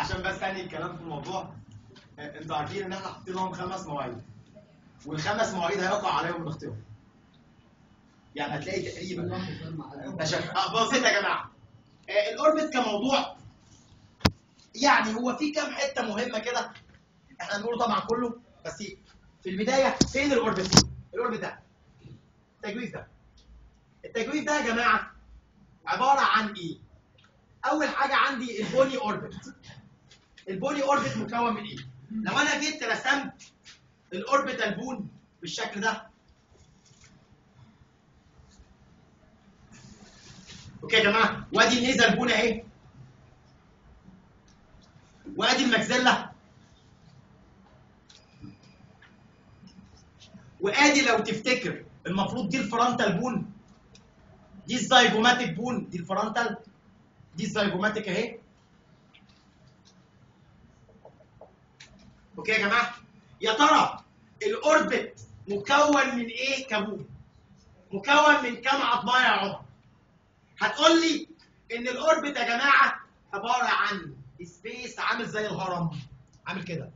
عشان بس تاني الكلام في الموضوع آه، انتوا عارفين ان احنا حاطين لهم خمس مواعيد والخمس مواعيد هيقع عليهم الاختيار يعني هتلاقي تقريبا عشان آه، بسيط يا جماعه آه، الاوربت كموضوع يعني هو في كام حته مهمه كده احنا هنقوله طبعا كله بس في البدايه فين الاوربت الاوربت ده التجويف ده التجويف ده يا جماعه عباره عن ايه اول حاجه عندي البوني اوربت البوني اوربت مكون من ايه لو انا جيت رسمت الاوربيتال بون بالشكل ده اوكي يا جماعه وادي النيزل بون اهي وادي المكزله وادي لو تفتكر المفروض دي الفرونتال بون دي الزيجوماتيك بون دي الفرونتال دي الزيجوماتيك اهي اوكي يا جماعه يا ترى الاوربت مكون من ايه كبون مكون من كام عظمه يا عمر هتقول لي ان الاوربت يا جماعه عباره عن سبيس عامل زي الهرم عامل كده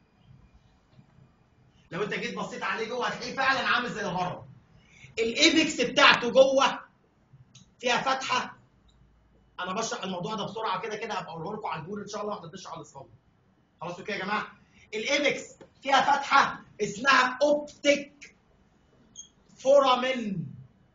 لو انت جيت بصيت عليه جوه هتلاقيه فعلا عامل زي الهرم الايبكس بتاعته جوه فيها فتحه انا بشرح الموضوع ده بسرعه كده كده هبقى اقوله لكم على البول ان شاء الله هتدش على الاصابه خلاص اوكي يا جماعه الايبكس فيها فتحه اسمها اوبتيك فورامين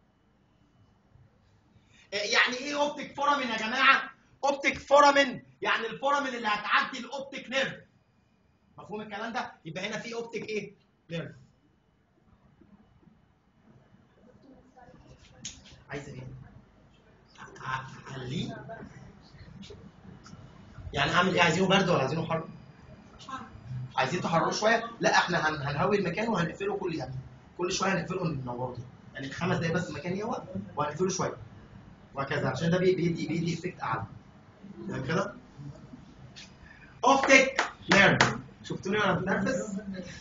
يعني ايه اوبتيك فورامين يا جماعه اوبتيك فورامين يعني الفورامين اللي هتعدي الاوبتيك نيرف مفهوم الكلام ده يبقى هنا في اوبتيك ايه نيرف عايزه ايه عليه يعني اعمل ايه عايزينه برد ولا عايزينه حر عايزين تحرروه شويه لا احنا هن- هنهوي المكان وهنقفله كل يعني كل شويه هنقفله ننوره تاني. يعني خمس دقايق بس المكان يهوى وهنقفله شويه وهكذا عشان ده بي- بيدي بيدي افكت اعلى تمام كده اوبتيك نيرف شفتوني وانا بتنفس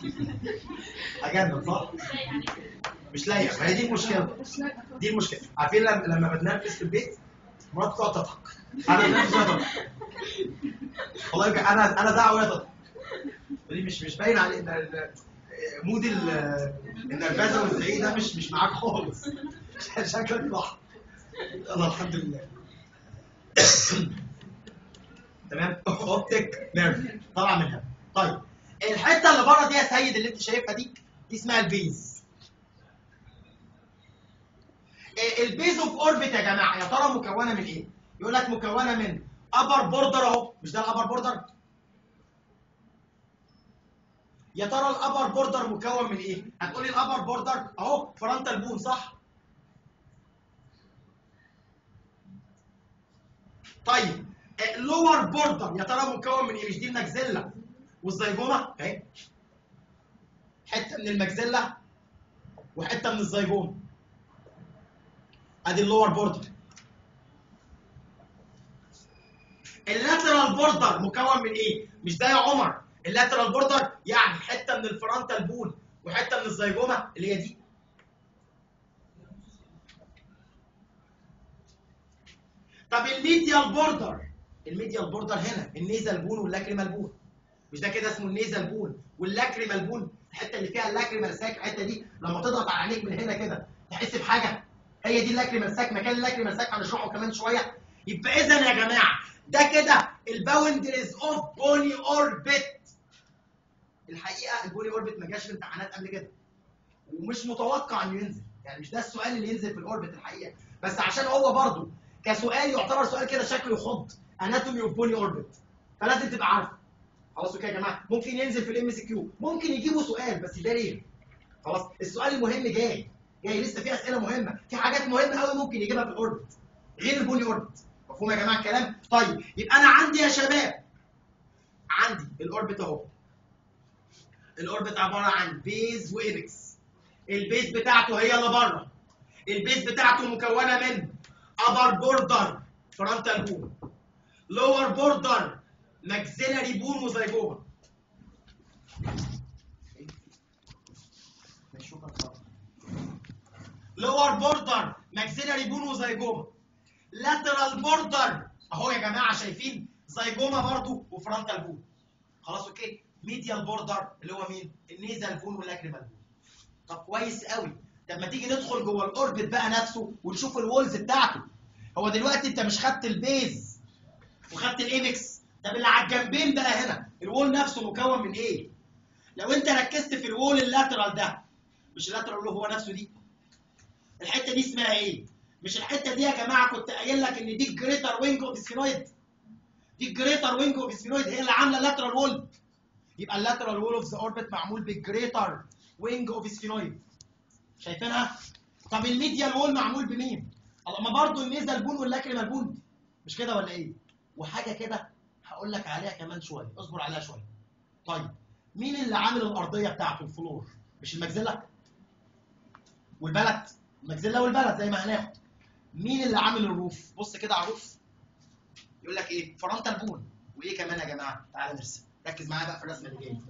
اجنن صح مش لايقه ما هي دي المشكله دي المشكله عارفين لما لما بتنفس في البيت مراتي تقعد تضحك انا بتنفس وهي تضحك والله يبقى انا انا دعوه وهي تضحك دي مش مش باين عليه ده ال- مود ال- النرفزه والزعيق ده مش مش معاك خالص شكلك صح يلا الحمد لله تمام اوبتيك نيرف طلع منها طيب الحته اللي بره دي يا سيد اللي انت شايفها دي دي اسمها البيز إيه البيز اوف اوربت يا جماعه يا ترى مكونه من ايه؟ يقول لك مكونه من ابر بوردر اهو مش ده الابر بوردر؟ يا ترى الابر بوردر مكون من ايه؟ هتقولي الابر بوردر اهو فرونتال بون صح؟ طيب اللور بوردر يا ترى مكون من ايه؟ مش دي المجزله والزيجومه اهي حته من المجزله وحته من الزيجومه ادي اللور بوردر اللاترال بوردر مكون من ايه؟ مش ده يا عمر اللاترال بوردر يعني حته من الفرونتال بون وحته من الزيجومه اللي هي دي طب الميديال بوردر الميديال بوردر هنا النيزل بون واللاكريمال بون مش ده كده اسمه النيزل بون واللاكريمال بون الحته اللي فيها اللاكريمال ساك الحته دي لما تضغط على عينيك من هنا كده تحس بحاجه هي دي اللاكريمال ساك مكان اللاكريمال ساك هنشرحه كمان شويه يبقى اذا يا جماعه ده كده الباوندريز اوف بوني اوربت الحقيقه البوني اوربت ما جاش في امتحانات قبل كده ومش متوقع انه ينزل يعني مش ده السؤال اللي ينزل في الاوربت الحقيقه بس عشان هو برضه كسؤال يعتبر سؤال كده شكله يخض اناتومي اوف بوني اوربت فلازم تبقى عارفه خلاص اوكي يا جماعه ممكن ينزل في الام سي كيو ممكن يجيبوا سؤال بس ده ليه خلاص السؤال المهم جاي جاي لسه في اسئله مهمه في حاجات مهمه قوي ممكن يجيبها في الاوربت غير البوني اوربت مفهوم يا جماعه الكلام طيب يبقى انا عندي يا شباب عندي الاوربت اهو الاوربت عباره عن بيز وايبكس البيز بتاعته هي اللي بره البيز بتاعته مكونه من upper border frontal bone lower border maxillary bone وزيجوما lower border maxillary bone وزيجوما lateral border اهو يا جماعه شايفين زيجوما برضو وفرونتال بون خلاص اوكي ميديال بوردر اللي هو مين النيزل بون واللاكريمال بون طب كويس قوي طب ما تيجي ندخل جوه الاوربت بقى نفسه ونشوف الوولز بتاعته هو دلوقتي انت مش خدت البيز وخدت الايبكس طب اللي على الجنبين بقى هنا الوول نفسه مكون من ايه لو انت ركزت في الوول اللاترال ده مش اللاترال اللي هو نفسه دي الحته دي اسمها ايه مش الحته دي يا جماعه كنت قايل لك ان دي الجريتر وينج اوف سفينويد دي الجريتر وينج اوف سفينويد هي اللي عامله لاترال وول يبقى اللاترال وول اوف ذا اوربت معمول بالجريتر وينج اوف سفينويد شايفينها طب الميديال وول معمول بمين الله ما برضه النيزل بون واللاكريمال بون مش كده ولا ايه وحاجه كده هقول لك عليها كمان شويه اصبر عليها شويه طيب مين اللي عامل الارضيه بتاعته الفلور مش المجزله والبلد المجزله والبلد زي ما هناخد مين اللي عامل الروف بص كده على الروف يقول لك ايه فرونتال بون وايه كمان يا جماعه تعالى نرسم ركز معايا بقى في الرسمه اللي جايه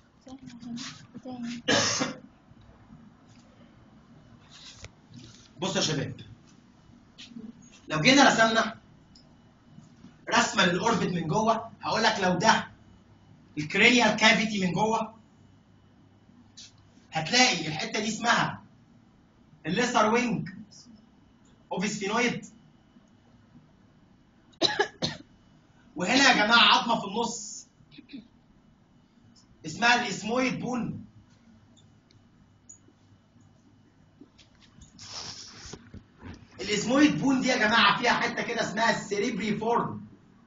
تاني بص يا شباب لو جينا رسمنا رسمه للاوربت من جوه هقول لك لو ده الكرينيال كافيتي من جوه هتلاقي الحته دي اسمها الليسر وينج اوف سفينويد وهنا يا جماعه عظمه في النص اسمها الاسمويد بون الاسمويد بون دي يا جماعه فيها حته كده اسمها السيريبري فورم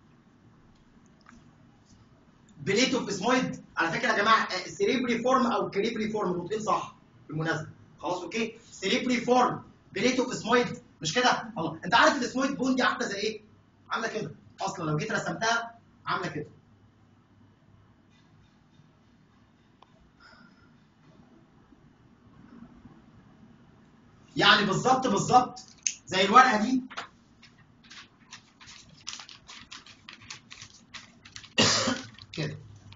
بليت اوف اسمويد على فكره يا جماعه السيريبري فورم او الكريبري فورم الاثنين صح بالمناسبه خلاص اوكي سيريبري فورم بليت اوف اسمويد مش كده الله انت عارف الاسمويد بون دي عامله زي ايه عامله كده اصلا لو جيت رسمتها عامله كده يعني بالظبط بالظبط زي الورقه دي كده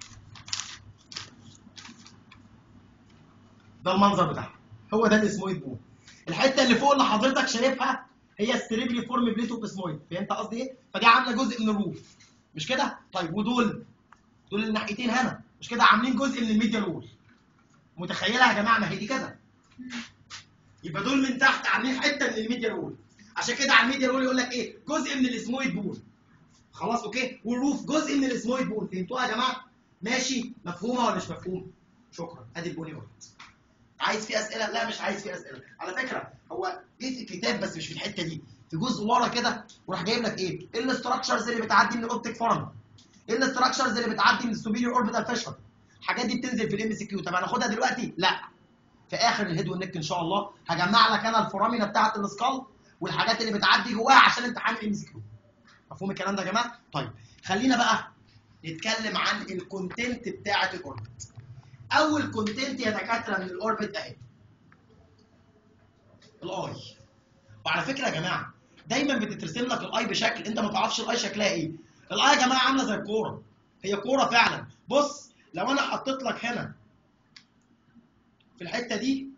ده المنظر بتاعها هو ده الاسمويد بون الحته اللي فوق اللي حضرتك شايفها هي السريبلي فورم بليت اوف اسمويد فهمت قصدي ايه فدي عامله جزء من الروف مش كده طيب ودول دول الناحيتين هنا مش كده عاملين جزء من الميديا وول متخيلها يا جماعه ما هي دي كده يبقى دول من تحت عاملين حته من الميديا رول عشان كده على الميديا رول يقول لك ايه جزء من الاسمويد بول خلاص اوكي والروف جزء من الاسمويد بول فهمتوها يا جماعه ماشي مفهومه ولا مش مفهوم شكرا ادي البوني قلت عايز فيه اسئله لا مش عايز فيه اسئله على فكره هو جه في الكتاب بس مش في الحته دي في جزء ورا كده وراح جايب لك ايه ايه الاستراكشرز اللي بتعدي من الاوبتيك فورم ايه الاستراكشرز اللي بتعدي من السوبيريور اوربيتال فيشر الحاجات دي بتنزل في الام سي كيو طب هناخدها دلوقتي لا في اخر الهيد والنك ان شاء الله هجمع لك انا الفورامينا بتاعه السكال والحاجات اللي بتعدي جواها عشان امتحان الام سي كيو مفهوم الكلام ده يا جماعه طيب خلينا بقى نتكلم عن الكونتنت بتاعه الاوربت اول كونتنت يا دكاتره من الاوربت اهي الاي وعلى فكره يا جماعه دايما بتترسم لك الاي بشكل انت ما تعرفش الاي شكلها ايه الاي يا جماعه عامله زي الكوره هي كوره فعلا بص لو انا حطيت لك هنا في الحته دي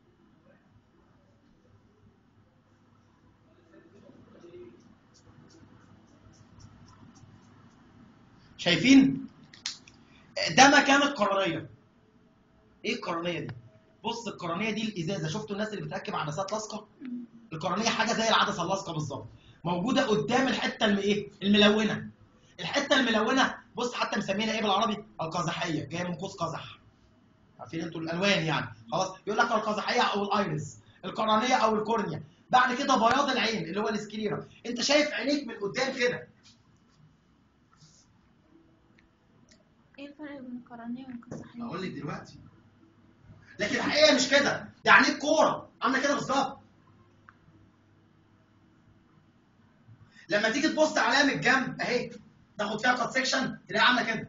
شايفين ده مكان القرنيه ايه القرنيه دي بص القرنيه دي الازازه شفتوا الناس اللي بتركب عدسات لاصقه القرنيه حاجه زي العدسه اللاصقه بالظبط موجوده قدام الحته اللي ايه الملونه الحته الملونه بص حتى مسمينها ايه بالعربي القزحيه جايه من قوس قزح عارفين انتوا الالوان يعني خلاص يقول لك القزحيه او الايرس القرنيه او الكورنيا بعد كده بياض العين اللي هو السكليرا انت شايف عينيك من قدام كده ايه الفرق بين القرنية والقزحية؟ اقول لك دلوقتي لكن الحقيقه مش كده ده عينيك كوره عامله كده بالظبط لما تيجي تبص عليها من الجنب اهي تاخد فيها كات سيكشن تلاقيها عامله كده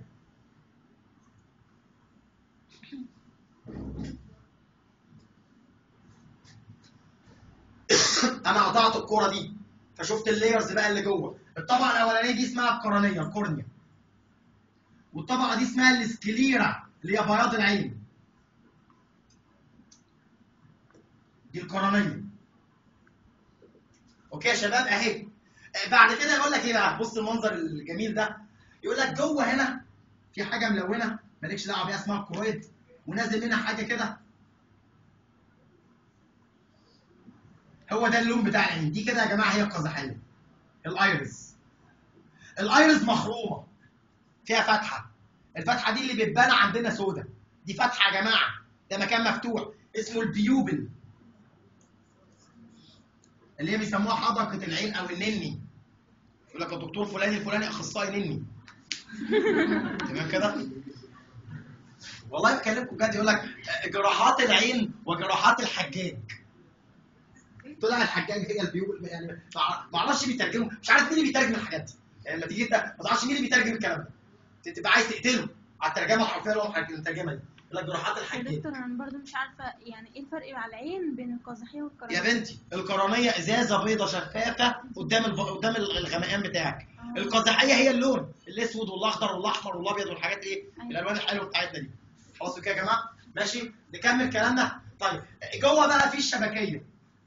انا قطعت الكوره دي فشفت اللايرز بقى اللي جوه الطبقه الاولانيه دي اسمها القرنيه الكورنيا والطبقه دي اسمها السكليرا اللي هي بياض العين دي القرنيه اوكي يا شباب اهي آه، بعد كده يقول لك ايه بقى بص المنظر الجميل ده يقول لك جوه هنا في حاجه ملونه مالكش دعوه بيها اسمها الكرويد ونازل منها حاجه كده هو ده اللون بتاع العين دي كده يا جماعه هي القزحيه الايرس الايرس مخرومه فيها فتحه الفتحه دي اللي بتبان عندنا سودة دي فتحه يا جماعه ده مكان مفتوح اسمه البيوبل اللي هي بيسموها حدقه العين او النني يقول لك الدكتور فلان الفلاني اخصائي نني تمام كده والله بكلمكم بجد يقول لك جراحات العين وجراحات الحجاج طلع الحجاج هي البيوبل يعني ما اعرفش بيترجموا مش عارف مين اللي بيترجم الحاجات دي يعني لما تيجي انت ما تعرفش مين اللي بيترجم الكلام ده تبقى عايز تقتله على الترجمه الحرفيه اللي هو الترجمه دي يقول لك جراحات يا الحجاج دكتور انا برضو مش عارفه يعني ايه الفرق على العين بين القزحيه يا والقرنيه بنتي القرنيه ازازه بيضه شفافه قدام الب... قدام الغمقان بتاعك آه. القزحيه هي اللون الاسود والاخضر والاحمر والابيض والحاجات ايه أيوة. الالوان الحلوه بتاعتنا دي خلاص كده يا جماعه ماشي نكمل كلامنا طيب جوه بقى في الشبكيه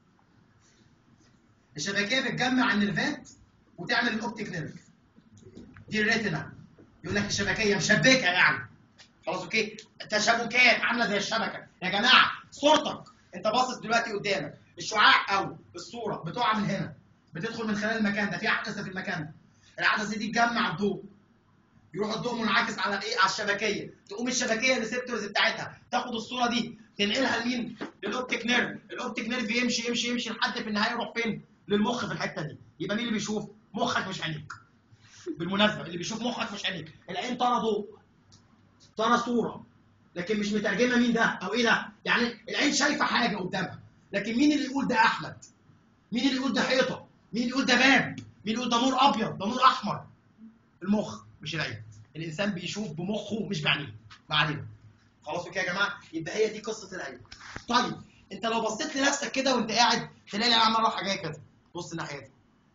الشبكيه بتجمع النيرفات وتعمل الاوبتيك نيرف دي الريتنا يقول لك الشبكيه مشبكه يعني خلاص اوكي تشابكات عامله زي الشبكه يا جماعه صورتك انت باصص دلوقتي قدامك الشعاع او الصوره بتقع من هنا بتدخل من خلال المكان ده في عدسه في المكان ده العدسه دي تجمع الضوء يروح الضوء منعكس على الايه على الشبكيه تقوم الشبكيه الريسبتورز بتاعتها تاخد الصوره دي تنقلها لمين للاوبتيك نيرف الاوبتيك نيرف يمشي يمشي يمشي لحد في النهايه يروح فين للمخ في الحته دي يبقى مين اللي بيشوف مخك مش عينيك بالمناسبه اللي بيشوف مخك مش عينيك العين ترى ضوء ترى صوره لكن مش مترجمه مين ده او ايه ده يعني العين شايفه حاجه قدامها لكن مين اللي يقول ده احمد مين اللي يقول ده حيطه مين اللي يقول ده باب مين اللي يقول ده نور ابيض ده نور احمر المخ مش العين الانسان بيشوف بمخه مش بعينيه ما علينا خلاص كده يا جماعه يبقى هي دي قصه العين طيب انت لو بصيت لنفسك كده وانت قاعد تلاقي العين مره رايحه جايه كده بص الناحيه دي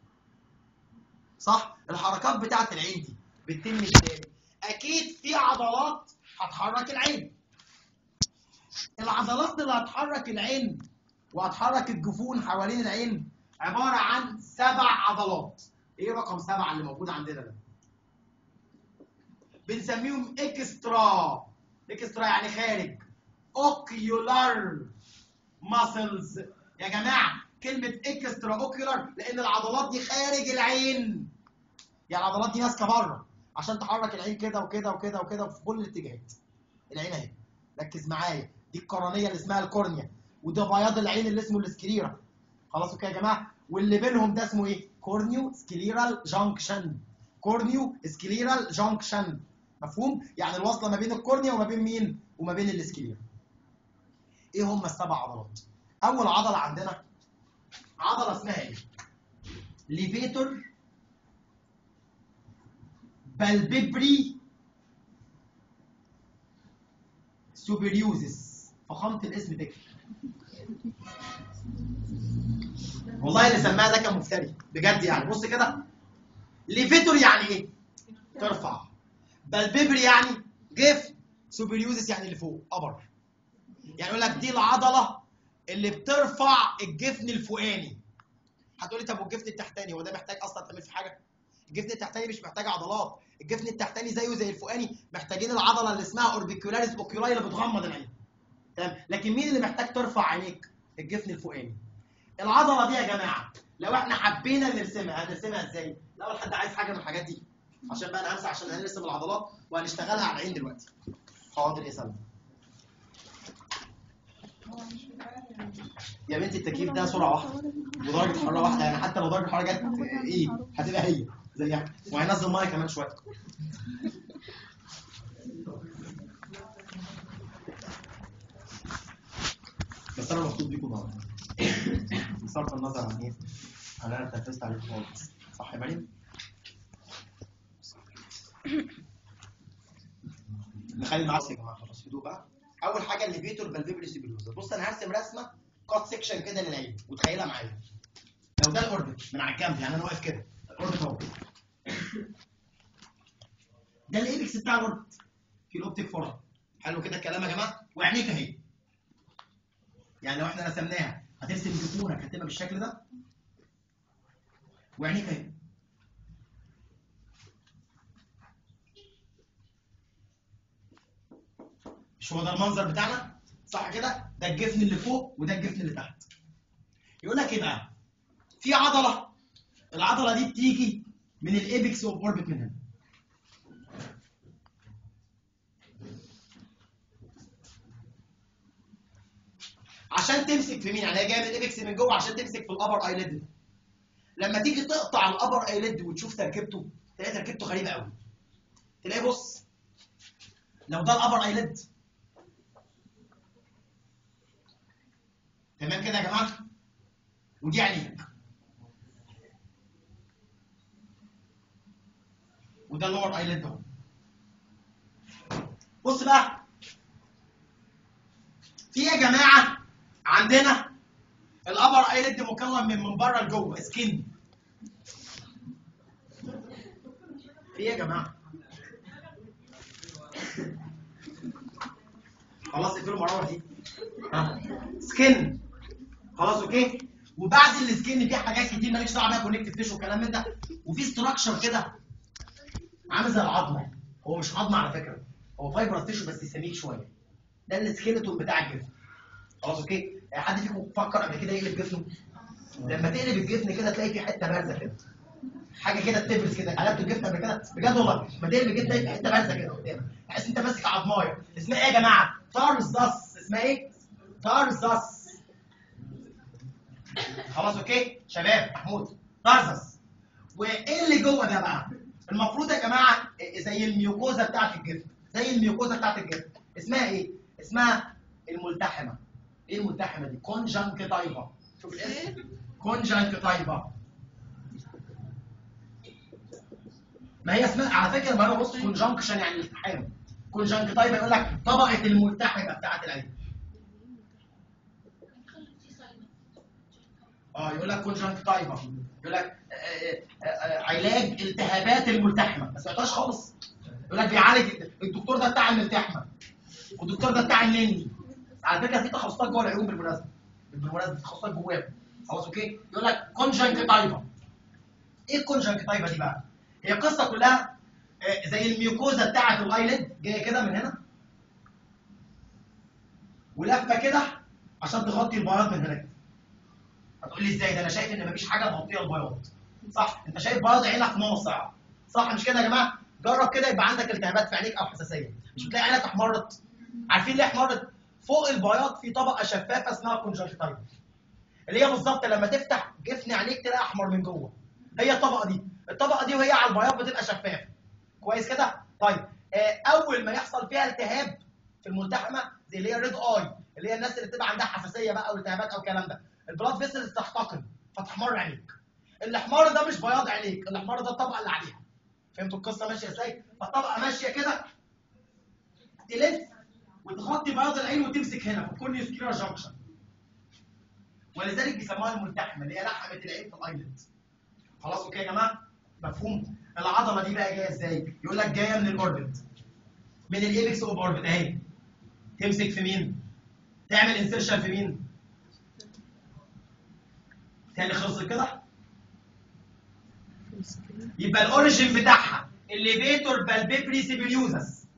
صح الحركات بتاعت العين دي بتتم ازاي اكيد في عضلات هتحرك العين العضلات اللي هتحرك العين وهتحرك الجفون حوالين العين عباره عن سبع عضلات ايه رقم سبعه اللي موجود عندنا ده بنسميهم اكسترا اكسترا يعني خارج اوكيولار ماسلز يا جماعه كلمه اكسترا اوكيولار لان العضلات دي خارج العين يعني العضلات دي ماسكه بره عشان تحرك العين كده وكده وكده وكده في كل الاتجاهات العين اهي ركز معايا دي القرنيه اللي اسمها الكورنيا وده بياض العين اللي اسمه السكليرا خلاص كده يا جماعه واللي بينهم ده اسمه ايه كورنيو سكليرال جانكشن كورنيو سكليرال جانكشن مفهوم يعني الوصله ما بين الكورنيا وما بين مين وما بين السكليرا ايه هم السبع عضلات اول عضله عندنا عضله اسمها ايه ليفيتور بالبيبري سوبريوزس فخامه الاسم تكفي والله اللي سماها ده كان مفتري بجد يعني بص كده ليفيتور يعني ايه ترفع بالبيبري يعني جفن سوبريوزس يعني اللي فوق ابر يعني يقول لك دي العضله اللي بترفع الجفن الفوقاني هتقولي طب والجفن التحتاني هو ده محتاج اصلا تعمل في حاجه الجفن التحتاني مش محتاج عضلات الجفن التحتاني زيه زي الفوقاني محتاجين العضله اللي اسمها اوربيكولاريس اوكيولاي اللي بتغمض العين تمام لكن مين اللي محتاج ترفع عينيك الجفن الفوقاني العضله دي يا جماعه لو احنا حبينا نرسمها هنرسمها ازاي الاول حد عايز حاجه من الحاجات دي عشان بقى انا همسح عشان هنرسم العضلات وهنشتغلها على العين دلوقتي حاضر يا سلمى يا بنتي التكييف ده سرعه واحده ودرجه حراره واحده يعني حتى لو درجه الحراره جت ايه هتبقى هي زيها وهينزل ميه كمان شويه بس انا مبسوط بيكم طبعا بصرف النظر عن ايه عن انا اتنفست عليكم خالص صح يا مريم؟ نخلي معاك يا جماعه خلاص هدوء بقى اول حاجه الليفيتور بالفيبري سيبيلوزا بص انا هرسم رسمه كات سيكشن كده للعين وتخيلها معايا لو ده الاوربت من على الجنب يعني انا واقف كده الاوربت اهو ده الايبكس بتاع الاوربت في الاوبتيك فورم حلو كده الكلام يا جماعه وعينيك اهي يعني لو احنا رسمناها هترسم جفونك هتبقى بالشكل ده وعينيك اهي مش هو ده المنظر بتاعنا صح كده ده الجفن اللي فوق وده الجفن اللي تحت يقول لك ايه بقى في عضله العضله دي بتيجي من الايبكس اوف اوربت من هنا عشان تمسك في مين يعني هي جايه من الايبكس من جوه عشان تمسك في الابر ايليد لما تيجي تقطع الابر ايليد وتشوف تركيبته تلاقي تركيبته غريبه قوي تلاقي بص لو ده الابر ايليد تمام كده يا جماعه ودي عينيك وده اللور ايليد اهو بص بقى في يا جماعه عندنا الابر ايليد مكون من من بره لجوه سكين في ايه يا جماعه خلاص اقفلوا المراوح دي ها سكين خلاص اوكي وبعد السكين في حاجات كتير مالكش دعوه بيها كونكتيف تيشو والكلام من ده وفي ستراكشر كده عامل زي العظمه هو مش عظمه على فكره هو فايبرس تيشو بس سميك شويه ده السكيلتون بتاع الجسم خلاص اوكي حد فيكم فكر قبل كده يقلب جسمه لما تقلب الجفن كده تلاقي في حته بارزه كده حاجه كده بتبرز كده قلبت الجفن قبل كده بجد والله لما تقلب الجفن تلاقي في حته بارزه كده قدامك تحس انت ماسك عظمايه اسمها ايه يا جماعه تارزس اسمها ايه تارزس خلاص اوكي شباب محمود تارزس وايه اللي جوه ده بقى المفروض يا جماعه زي الميوكوزا بتاعت الجسم زي الميوكوزا بتاعت الجسم اسمها ايه اسمها الملتحمه ايه الملتحمه دي كونجنكتيفا شوف الاسم كونجنكتيفا ما هي اسمها على فكره ما انا بص كونجنكشن يعني التحام كونجنكتيفا يقول لك طبقه الملتحمه بتاعت العين اه يقول لك كونجنكتيفا يقول لك آه، آه، آه، علاج التهابات الملتحمه ما سمعتهاش خالص يقول لك بيعالج الدكتور ده بتاع الملتحمه والدكتور ده بتاع النني على فكره في تخصصات جوه العيون بالمناسبه بالمناسبه في تخصصات جواهم خلاص اوكي يقول لك كونجنكتيفا ايه الكونجنكتيفا دي بقى هي القصه كلها آه، زي الميوكوزا بتاعه الايلid جايه كده من هنا ولفه كده عشان تغطي البياض من هنا كده هتقول لي ازاي ده انا شايف ان مفيش حاجه مغطيه البياض صح انت شايف بياض عينك ناصع صح مش كده يا جماعه جرب كده يبقى عندك التهابات في عينيك او حساسيه مش بتلاقي عينك احمرت عارفين ليه احمرت فوق البياض في طبقه شفافه اسمها كونجكتيفا اللي هي بالظبط لما تفتح جفن عينيك تلاقي احمر من جوه هي الطبقه دي الطبقه دي وهي على البياض بتبقى شفافه كويس كده طيب آه، اول ما يحصل فيها التهاب في الملتحمه زي اللي هي الريد اي اللي هي الناس اللي بتبقى عندها حساسيه بقى او التهابات او الكلام ده البلاد فيسلز تحتقن فتحمر عينيك الاحمار ده مش بياض عينيك الاحمار ده الطبقه اللي عليها فهمتوا القصه ماشيه ازاي فالطبقه ماشيه كده تلف وتغطي بياض العين وتمسك هنا في الكورنيوسكيولار جانكشن ولذلك بيسموها الملتحمه اللي هي لحمه العين في الايلند خلاص اوكي يا جماعه مفهوم العضله دي بقى جايه ازاي يقول لك جايه من الاوربت من الايبكس اوف اوربت اهي تمسك في مين تعمل انسيرشن في مين تاني خلص كده يبقى الاوريجين بتاعها الليفيتور بالبيبري سيبيليوزس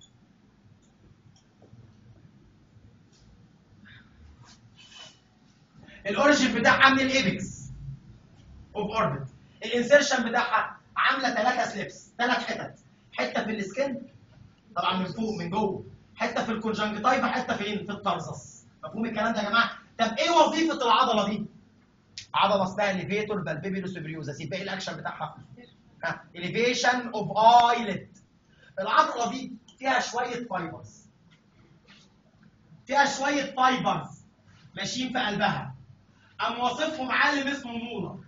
الاوريجين بتاعها من الايبكس اوف اوربت الانسيرشن بتاعها عامله ثلاثه سليبس ثلاث حتت حته في السكن طبعا من فوق من جوه حته في الكونجنكتيفا حته فين في الترسس مفهوم الكلام ده يا جماعه طب ايه وظيفه العضله دي عضله اسمها ليفيتور بالبيبيلو سوبريوزس يبقى ايه الاكشن بتاعها ها elevation اوف eyelid العضله دي فيها شويه فايبرز فيها شويه فايبرز ماشيين في قلبها قام واصفهم عالم اسمه مولر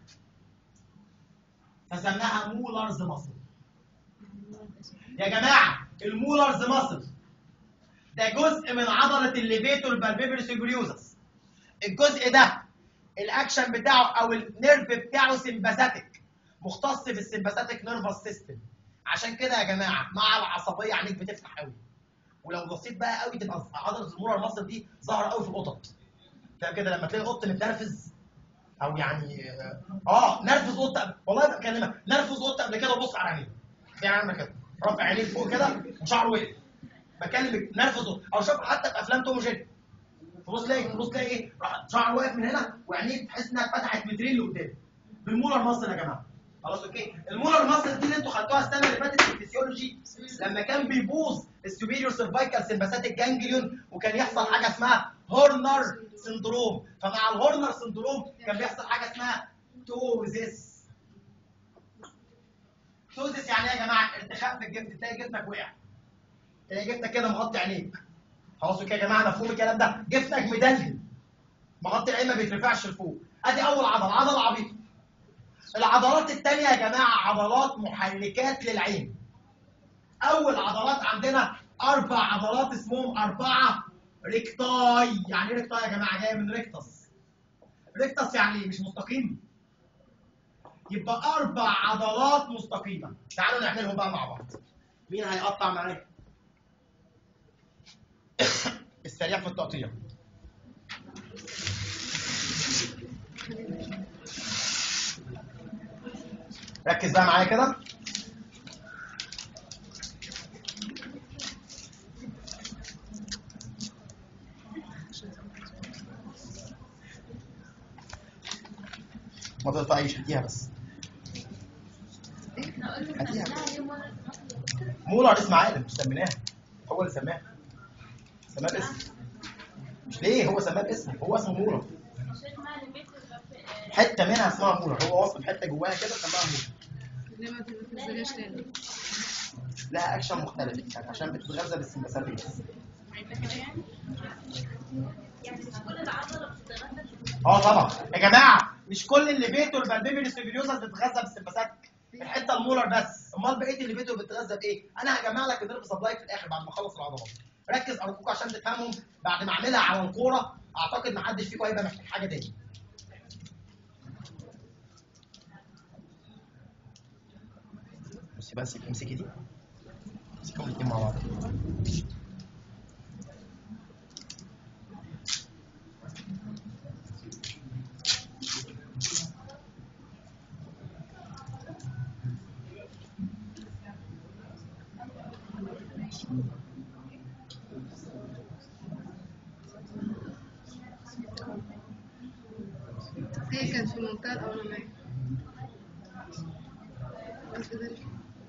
فسماها مولرز مصل يا جماعه المولرز مصل ده جزء من عضله الليفيتور بالبيبيلو سوبريوزس الجزء ده الاكشن بتاعه او النيرف بتاعه سمباثيك مختص بالسمباثيك نيرفس سيستم عشان كده يا جماعه مع العصبيه عينيك بتفتح قوي ولو بصيت بقى قوي تبقى عضله المولر المصل دي ظاهره قوي في القطط فاهم كده لما تلاقي قط متنرفز او يعني اه نرفز قط والله بكلمك نرفز قط قبل كده وبص على عينيه يعني عامل كده رافع عينيه فوق كده وشعره وقف بكلمك نرفز او شوف حتى في افلام توم وجيري تبص تلاقي تبص تلاقي ايه راح شعره واقف من هنا وعينيه تحس انها اتفتحت مترين لقدام بالمولر مصر يا جماعه خلاص اوكي المولر مصر دي اللي انتوا خدتوها السنه اللي فاتت في الفسيولوجي لما كان بيبوظ السوبيريور سيرفايكال سمباثيك جانجليون وكان يحصل حاجه اسمها هورنر سندروم فمع الهورنر سندروم كان بيحصل حاجه اسمها توزيس توزيس يعني ايه يا جماعه ارتخاء في الجفن تلاقي جفنك وقع تلاقي جفنك كده مغطي عينيك خلاص كده يا جماعه مفهوم الكلام ده جفنك مدلل مغطي العين ما بيترفعش لفوق ادي اول عضله عضله عبيطه العضلات التانية يا جماعه عضلات محركات للعين اول عضلات عندنا اربع عضلات اسمهم اربعه ريكتاي يعني ايه ريكتاي يا جماعه جايه من ريكتس ريكتس يعني مش مستقيم يبقى اربع عضلات مستقيمه تعالوا نعملهم بقى مع بعض مين هيقطع معايا السريع في التقطيع ركز بقى معايا كده ما تقطعيش هاتيها بس احنا قلنا هاتيها. خدناها يوم مرة مولر اسم عالم مش سميناها هو اللي سماها سماها باسم مش ليه هو سماها باسم هو اسمه مولر مش اسمها لميت حته منها اسمها مولر هو وصف حته جواها كده سماها مولر ليه ما تنزلهاش تاني؟ لها اكشن مختلف يعني عشان بتتغذى بالسمباثات بس يعني مش كل العضلة بتتغذى اه طبعا يا جماعه مش كل اللي بيته البالبيبي سيفيليوزا بتتغذى بالسمباثات الحته المولر بس امال بقيه اللي بيته بتتغذى بايه انا هجمع لك النيرف سبلاي في الاخر بعد ما اخلص العضلات ركز ارجوكم عشان تفهمهم بعد ما اعملها على الكوره اعتقد ما حدش فيكم هيبقى محتاج حاجه تاني بصي بس امسكي دي امسكهم الاثنين مع بعض هي كانت في المنطقة الأولانية كذلك.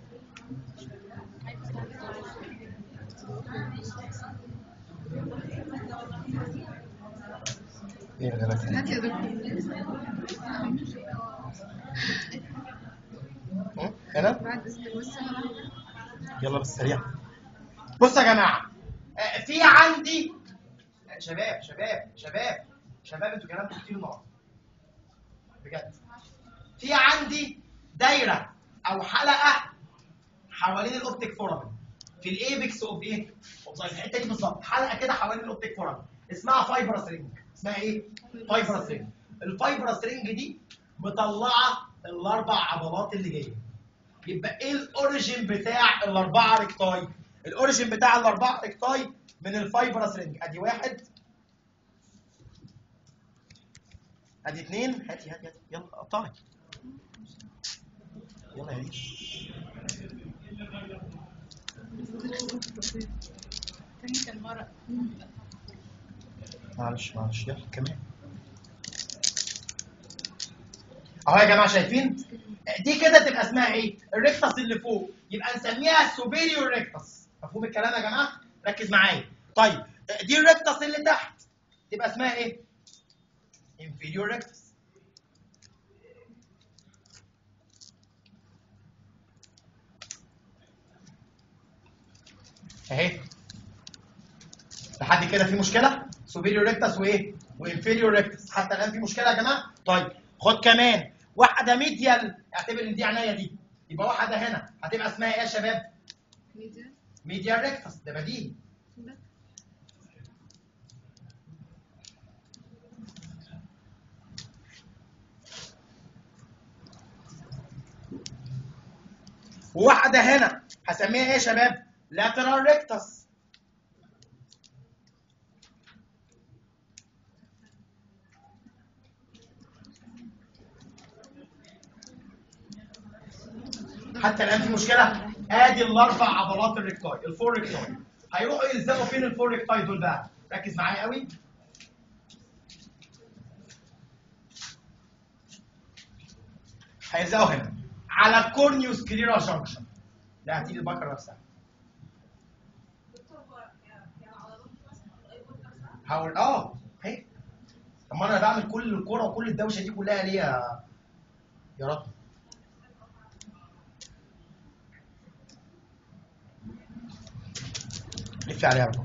ايه الغلط هات يا دكتور هنا بعد إذنك بس أنا يلا بالسريع بص يا جماعه آه، في عندي آه، شباب شباب شباب شباب انتوا كلامكم كتير النهارده بجد في عندي دايره او حلقه حوالين الاوبتيك فورامين في الايبكس اوف ايه؟ اوف ذا الحته دي بالظبط حلقه كده حوالين الاوبتيك فورامين اسمها فايبرس رينج اسمها ايه؟ فايبرس رينج الفايبرس رينج دي مطلعه الاربع عضلات اللي جايه يبقى ايه الاوريجين بتاع الاربعه ريكتاي الاوريجين بتاع الاربعه ريكتاي من الفايبرس رينج ادي واحد ادي اثنين هاتي هاتي هاتي يلا قطعي يلا يا ريش تاني كان مرة معلش معلش يلا كمان اهو يا جماعه شايفين دي كده تبقى اسمها ايه الريكتس اللي فوق يبقى نسميها السوبيريور ريكتس مفهوم الكلام يا جماعه ركز معايا طيب دي الريكتس اللي تحت تبقى اسمها ايه انفيريور ريكتس اهي لحد كده في مشكله سوبيريور ريكتس وايه وانفيريور ريكتس حتى الان في مشكله يا جماعه طيب خد كمان واحده ميديال اعتبر ان دي عينيا دي يبقى واحده هنا هتبقى اسمها ايه يا شباب ميديا ميديال ريكتس ده بديهي ده. وواحده هنا هسميها ايه يا شباب لاترال ريكتس حتى الان في مشكله ادي الاربع عضلات الريكتاي الفور ريكتاي هيروحوا يلزقوا فين الفور ريكتاي دول بقى ركز معايا قوي هيلزقوا هنا على الكورنيوس كليرا جانكشن ده هتيجي البكره نفسها هقول اه اهي طب ما انا بعمل كل الكوره وكل الدوشه دي كلها ليه يا يا رب لف عليها بقى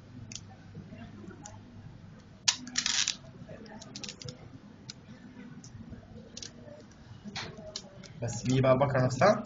بس دي بقى البكره نفسها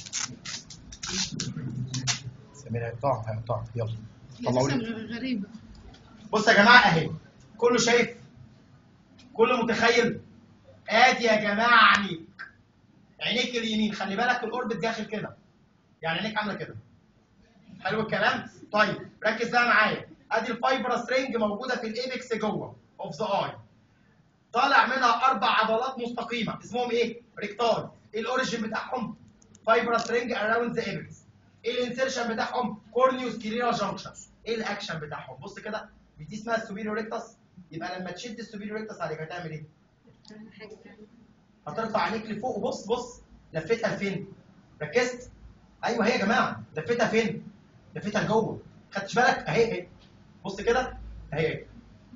سمير هيقطعها هيقطعها يلا طلعوا لي لسه غريبة بص يا جماعه اهي كله شايف كله متخيل ادي يا جماعه عينيك عينيك اليمين خلي بالك الاوربت داخل كده يعني عينيك عامله كده حلو الكلام طيب ركز بقى معايا ادي الفايبرس رينج موجوده في الايبكس جوه اوف ذا اي طالع منها اربع عضلات مستقيمه اسمهم ايه ريكتار ايه الاوريجين بتاعهم فايبرس رينج اراوند ذا ايبكس ايه الانسيرشن بتاعهم كورنيوس كليرا جانكشن ايه الاكشن بتاعهم بص كده مش دي اسمها السوبيريور ريكتس يبقى لما تشد السوبيريور ريكتس عليك هتعمل ايه حاجة تانية هترفع عينيك لفوق وبص بص لفيتها لفين ركزت ايوه هي يا جماعه لفيتها فين لفيتها لجوه خدتش بالك اهي اهي بص كده اهي اهي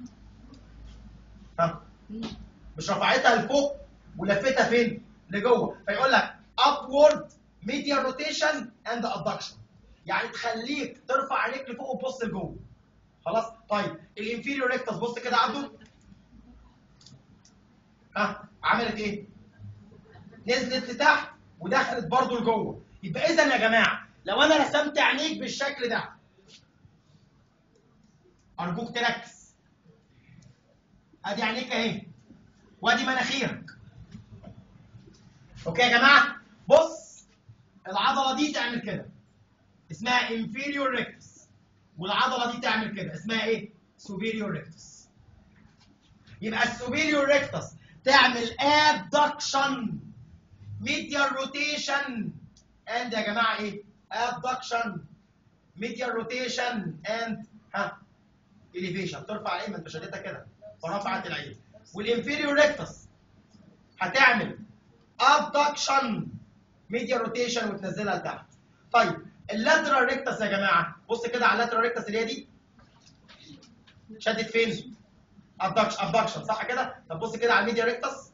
ها مش رفعتها لفوق ولفيتها فين لجوه فيقول لك upward medial rotation and adduction يعني تخليك ترفع عينيك لفوق وتبص لجوه خلاص طيب الانفيريور ريكتس بص كده عبده ها عملت ايه نزلت لتحت ودخلت برضو لجوه يبقى اذا يا جماعه لو انا رسمت عينيك بالشكل ده ارجوك تركز ادي عينيك اهي وادي مناخيرك اوكي يا جماعه بص العضله دي تعمل كده اسمها inferior rectus والعضله دي تعمل كده اسمها ايه superior rectus يبقى السوبيريور ريكتس تعمل abduction medial rotation and يا جماعه ايه abduction medial rotation and ها elevation ترفع العين ما انت شدتها كده فرفعت العين والانفيريور ريكتس هتعمل abduction medial rotation وتنزلها لتحت طيب اللاترال ريكتس يا جماعه بص كده على اللاترال ريكتس اللي هي دي شدت فين abduction abduction صح كده طب بص كده على الميديا ريكتس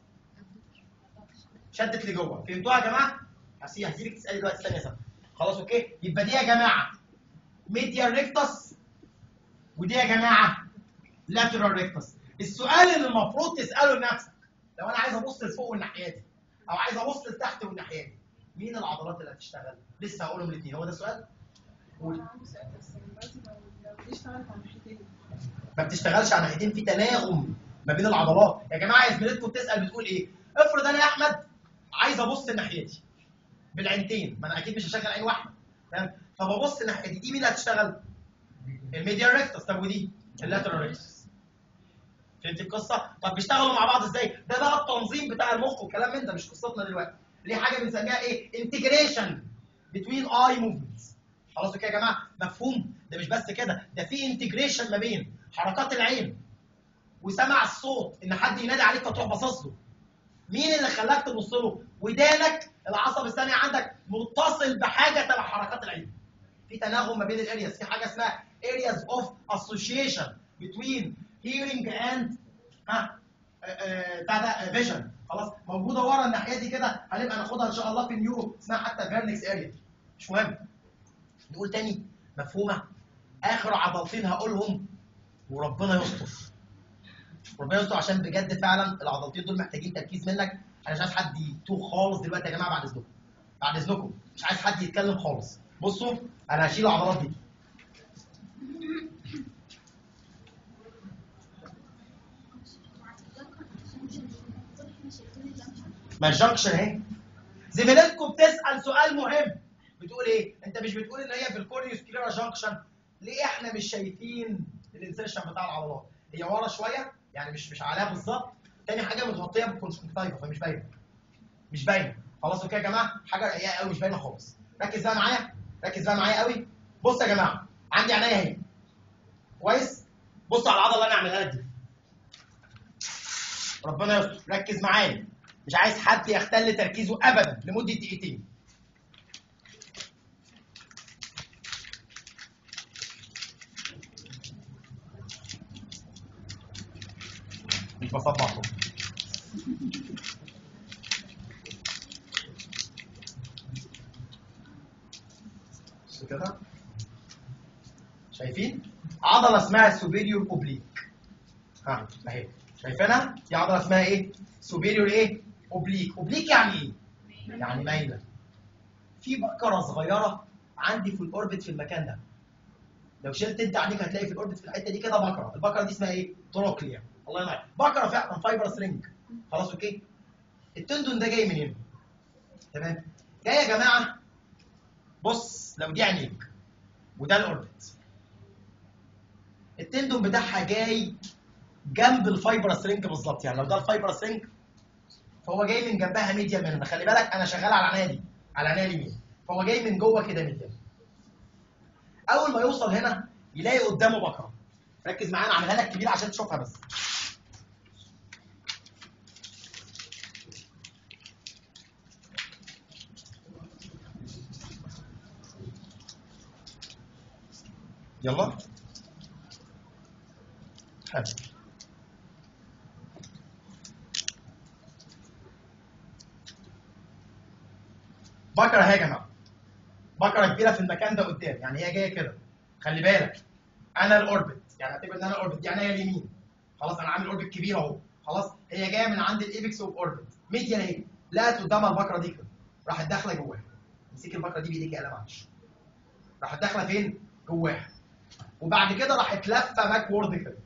شدت لجوه فهمتوها يا جماعه هسيب هسيبك تسالي دلوقتي ثانيه ثانيه خلاص اوكي يبقى دي يا جماعه ميديا ريكتس ودي يا جماعه لاترال ريكتس السؤال اللي المفروض تساله لنفسك لو انا عايز ابص لفوق والناحيه دي او عايز ابص لتحت والناحيه دي مين العضلات اللي هتشتغل لسه هقولهم الاثنين هو ده السؤال قول ما بتشتغلش على ناحيتين في تناغم ما بين العضلات يا جماعه يا زميلتكم بتسال بتقول ايه افرض انا يا احمد عايز ابص ناحيتي بالعينتين ما انا اكيد مش هشغل عين واحده فاهم فببص ناحيتي دي مين اللي هتشتغل الميديال ريكتس طب ودي اللاترال ريكتس فهمت القصه طب بيشتغلوا مع بعض ازاي ده بقى التنظيم بتاع المخ وكلام من ده مش قصتنا دلوقتي ليه حاجه بنسميها ايه انتجريشن بتوين اي موفمنتس خلاص كده يا جماعه مفهوم ده مش بس كده ده في انتجريشن ما بين حركات العين وسمع الصوت ان حد ينادي عليك فتروح باصص له مين اللي خلاك تبص له ودانك العصب الثاني عندك متصل بحاجه تبع حركات العين في تناغم ما بين الارياز في حاجه اسمها areas of association between hearing and ها آه، آه، بتاع ده فيجن خلاص موجوده ورا الناحيه دي كده هنبقى ناخدها ان شاء الله في النيورو اسمها حتى فيرنكس اريا مش مهم نقول تاني مفهومه اخر عضلتين هقولهم وربنا يستر ربنا يستر عشان بجد فعلا العضلتين دول محتاجين تركيز منك انا مش عايز حد يتوه خالص دلوقتي يا جماعه بعد اذنكم بعد اذنكم مش عايز حد يتكلم خالص بصوا انا هشيل العضلات دي ما الجنكشن اهي زميلتكم بتسال سؤال مهم بتقول ايه انت مش بتقول ان هي في الكوريوس كليرا جنكشن ليه احنا مش شايفين الانسيرشن بتاع العضلات هي ورا شويه يعني مش مش عليها بالظبط تاني حاجه متغطيه بالكونجكتيفا فمش باينه مش باينه خلاص اوكي يا جماعه حاجه رقيقه قوي مش باينه خالص ركز بقى معايا ركز بقى معايا قوي بص يا جماعه عندي عينيا اهي كويس بص على العضله اللي انا عاملها لك دي ربنا يستر ركز معايا مش عايز حد يختل تركيزه ابدا لمده دقيقتين مش بصبع صوت بصوا كده شايفين عضله اسمها سوبيريور اوبليك ها اهي شايفينها دي عضله اسمها ايه سوبيريور ايه اوبليك اوبليك يعني ايه يعني مايله في بكره صغيره عندي في الاوربت في المكان ده لو شلت انت عينيك هتلاقي في الاوربت في الحته دي كده بكره البكره دي اسمها ايه تروكليا الله ينور بكره فعلا فايبرس رينج خلاص اوكي التندون ده جاي من هنا تمام جاي يا جماعه بص لو دي عينيك وده الاوربت التندون بتاعها جاي جنب الفايبرس رينج بالظبط يعني لو ده الفايبرس رينج فهو جاي من جنبها ميديا من هنا خلي بالك انا شغال على العنايه دي على العنايه اليمين فهو جاي من جوه كده ميديا اول ما يوصل هنا يلاقي قدامه بكره ركز معايا انا عاملها لك كبيره عشان تشوفها بس يلا حلو بكره اهي يا جماعه بكره كبيره في المكان ده قدام يعني هي جايه كده خلي بالك انا الاوربت يعني اعتبر ان انا الاوربت دي عينيا اليمين خلاص انا عامل اوربت كبير اهو خلاص هي جايه من عند الايبكس اوف اوربت ميديا اهي لقت قدامها البكره دي كده راحت داخله جواها امسك البكره دي بايديك قلم معلش راحت داخله فين؟ جواها وبعد كده راحت لفه باكورد كده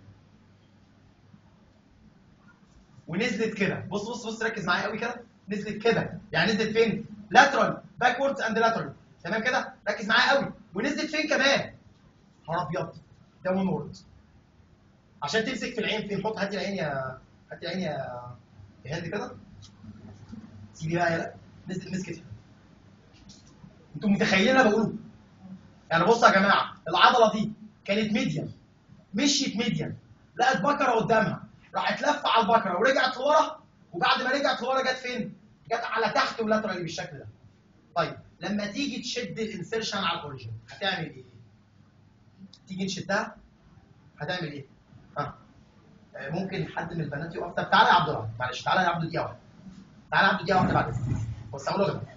ونزلت كده بص بص بص ركز معايا قوي كده نزلت كده يعني نزلت فين لاترال باكوردز اند لاترال تمام كده ركز معايا قوي ونزلت فين كمان نهار ابيض داون وورد عشان تمسك في العين فين حط هاتي العين يا هاتي العين يا يا هند كده سيبي بقى يلا نزلت مسكت هنا. انتوا متخيلين انا بقوله يعني بصوا يا جماعه العضله دي كانت ميديان مشيت ميديان لقت بكره قدامها راحت لفه على البكره ورجعت لورا وبعد ما رجعت لورا جت فين؟ جت على تحت ولاترالي بالشكل ده. طيب لما تيجي تشد الانسيرشن على الاوريجن هتعمل ايه؟ تيجي نشدها هتعمل ايه؟ ها آه، ممكن حد من البنات يقف طب تعالى يا عبد الله معلش تعالى يا عبد دقيقه واحده تعالى يا عبد دقيقه واحده بعد اذنك بص هقول لك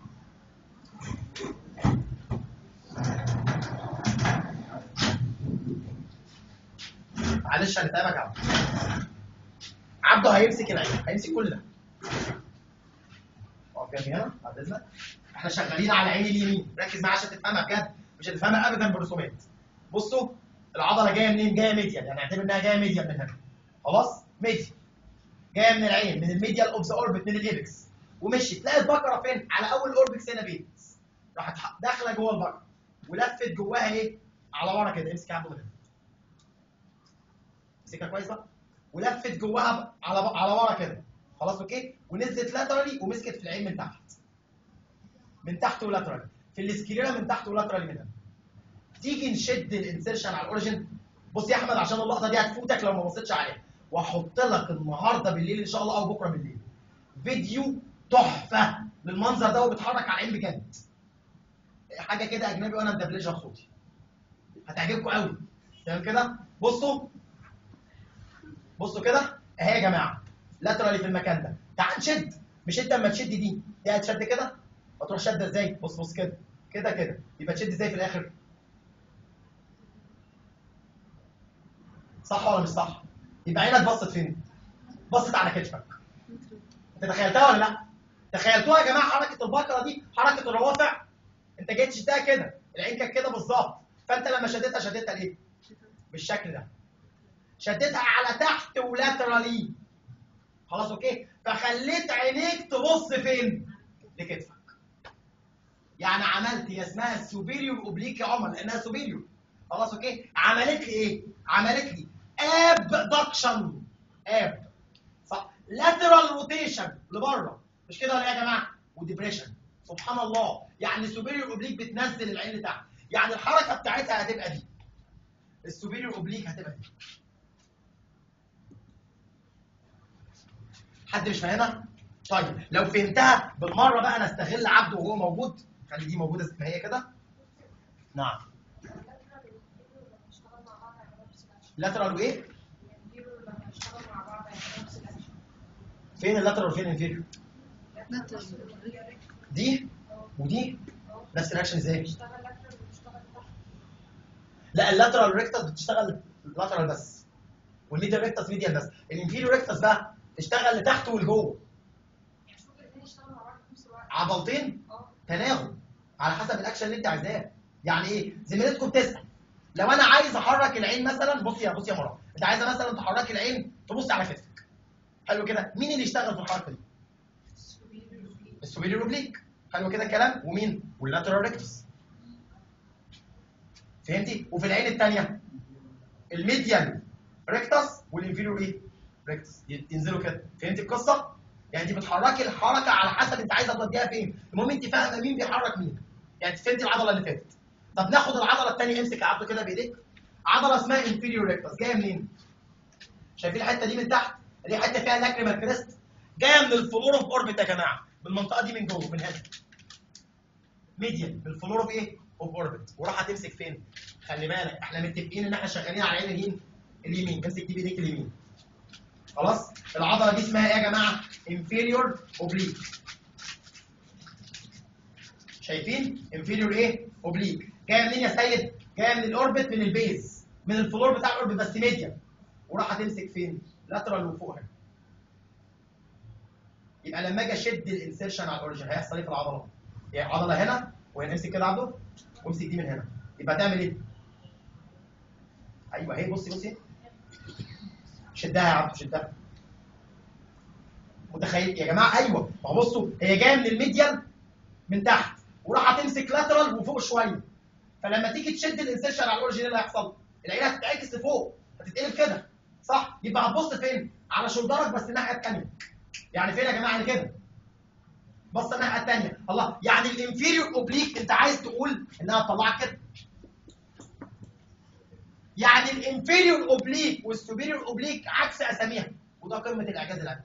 معلش هنتعبك يا عبد عبده هيمسك العين هيمسك كل ده اقف جنبي هنا بعد اذنك احنا شغالين على عين اليمين ركز معايا عشان تفهمها بجد مش هتفهمها ابدا برسومات بصوا العضله جايه منين جايه ميديال يعني اعتبر انها جايه ميديال من هنا خلاص ميديال جايه من العين من الميديال اوف ذا اوربت من الايبكس ومشيت لقت بكره فين على اول اوربكس هنا بيتس راحت ح- داخله جوه البكره ولفت جواها ايه على ورا كده امسك يا عبد الله امسكها كويس بقى ولفت جواها على على ورا كده خلاص اوكي ونزلت لاترالي ومسكت في العين من تحت من تحت ولاترالي في الاسكليرا من تحت ولاترالي من هنا تيجي نشد الانسيرشن على الاوريجن بص يا احمد عشان اللقطه دي هتفوتك لو ما بصيتش عليها واحط لك النهارده بالليل ان شاء الله او بكره بالليل فيديو تحفه للمنظر ده وبيتحرك على العين بجد حاجه كده اجنبي وانا مدبلجها بصوتي هتعجبكم قوي تمام كده بصوا بصوا كده اهي يا جماعه لاترالي في المكان ده تعال نشد مش انت اما تشد دي دي هتشد كده هتروح شده ازاي بص بص كده كده كده يبقى تشد ازاي في الاخر صح ولا مش صح يبقى عينك بصت فين بصت على كتفك انت تخيلتها ولا لا تخيلتوها يا جماعه حركه البكره دي حركه الروافع انت جيت تشدها كده العين كانت كده بالظبط فانت لما شدتها شدتها ليه بالشكل ده شدتها على تحت ولاترالي خلاص اوكي فخليت عينيك تبص فين لكتفك يعني عملت هي اسمها السوبيريور اوبليك يا عمر لانها سوبيريور خلاص اوكي عملت لي ايه عملت لي ابدكشن اب صح لاترال روتيشن لبره مش كده ولا ايه يا جماعه وديبريشن سبحان الله يعني سوبيريور اوبليك بتنزل العين لتحت يعني الحركه بتاعتها هتبقى دي السوبيريور اوبليك هتبقى دي حد مش فاهمها طيب لو فهمتها بالمره بقى نستغل عبده وهو موجود خلي دي موجوده زي ما هي كده نعم لاترال وايه فين اللاترال وفين الانفيريور دي ودي نفس الاكشن ازاي لا اللاترال ريكتس بتشتغل لاترال بس والميديال ريكتس ميديال بس الانفيريور ريكتس بقى تشتغل لتحت ولجوه عضلتين تناغم على حسب الاكشن اللي انت عايزاه يعني ايه زميلتكم بتسال لو انا عايز احرك العين مثلا بص يا بص يا مرام انت عايزه مثلا تحركي العين تبص على كتفك حلو كده مين اللي يشتغل في الحركه دي السوبيريور اوبليك حلو كده الكلام ومين واللاترال ريكتس فهمتي وفي العين الثانيه الميديال ريكتس والانفيريور ايه ريكتس ينزلوا كده فهمتي القصه يعني انت بتحركي الحركه على حسب انت عايزه توديها فين المهم انت فاهمه مين بيحرك مين يعني انت فهمتي العضله اللي فاتت طب ناخد العضله الثانيه امسك يا عبده كده بايديك عضله اسمها انفيريور ريكتس جايه منين شايفين الحته دي من تحت اللي هي حته فيها لاكريمال كريست جايه من الفلور اوف اوربت يا جماعه من المنطقه دي من جوه من هنا ميديان من الفلور اوف ايه اوف اوربت وراح هتمسك فين خلي بالك احنا متفقين ان احنا شغالين على العين اليمين اليمين امسك دي بايديك اليمين خلاص العضله دي اسمها ايه يا جماعه انفيريور اوبليك شايفين انفيريور ايه اوبليك جايه منين يا سيد جايه من الاوربت من البيز من الفلور بتاع الاوربت بس ميديان وراح هتمسك فين لاترال وفوق هنا يبقى لما اجي اشد الانسيرشن على الاوريجن هيحصل ايه في العضله يعني عضله هنا وهنا امسك كده عبده وامسك دي من هنا يبقى هتعمل ايه ايوه اهي بصي بصي شدها يا عبد شدها متخيل يا جماعه ايوه ما هو بصوا هي جايه من الميديان من تحت وراح هتمسك لاترال وفوق شويه فلما تيجي تشد الانسيرشن على الاوريجن ايه اللي هيحصل؟ العين هتتعكس لفوق هتتقلب كده صح؟ يبقى هتبص فين؟ على شولدرك بس الناحيه الثانيه يعني فين يا جماعه يعني كده بص الناحيه الثانيه الله يعني الانفيريور اوبليك انت عايز تقول انها تطلعك كده يعني الانفيريور اوبليك والسوبيريور اوبليك عكس اساميها وده قمه الاعجاز العلمي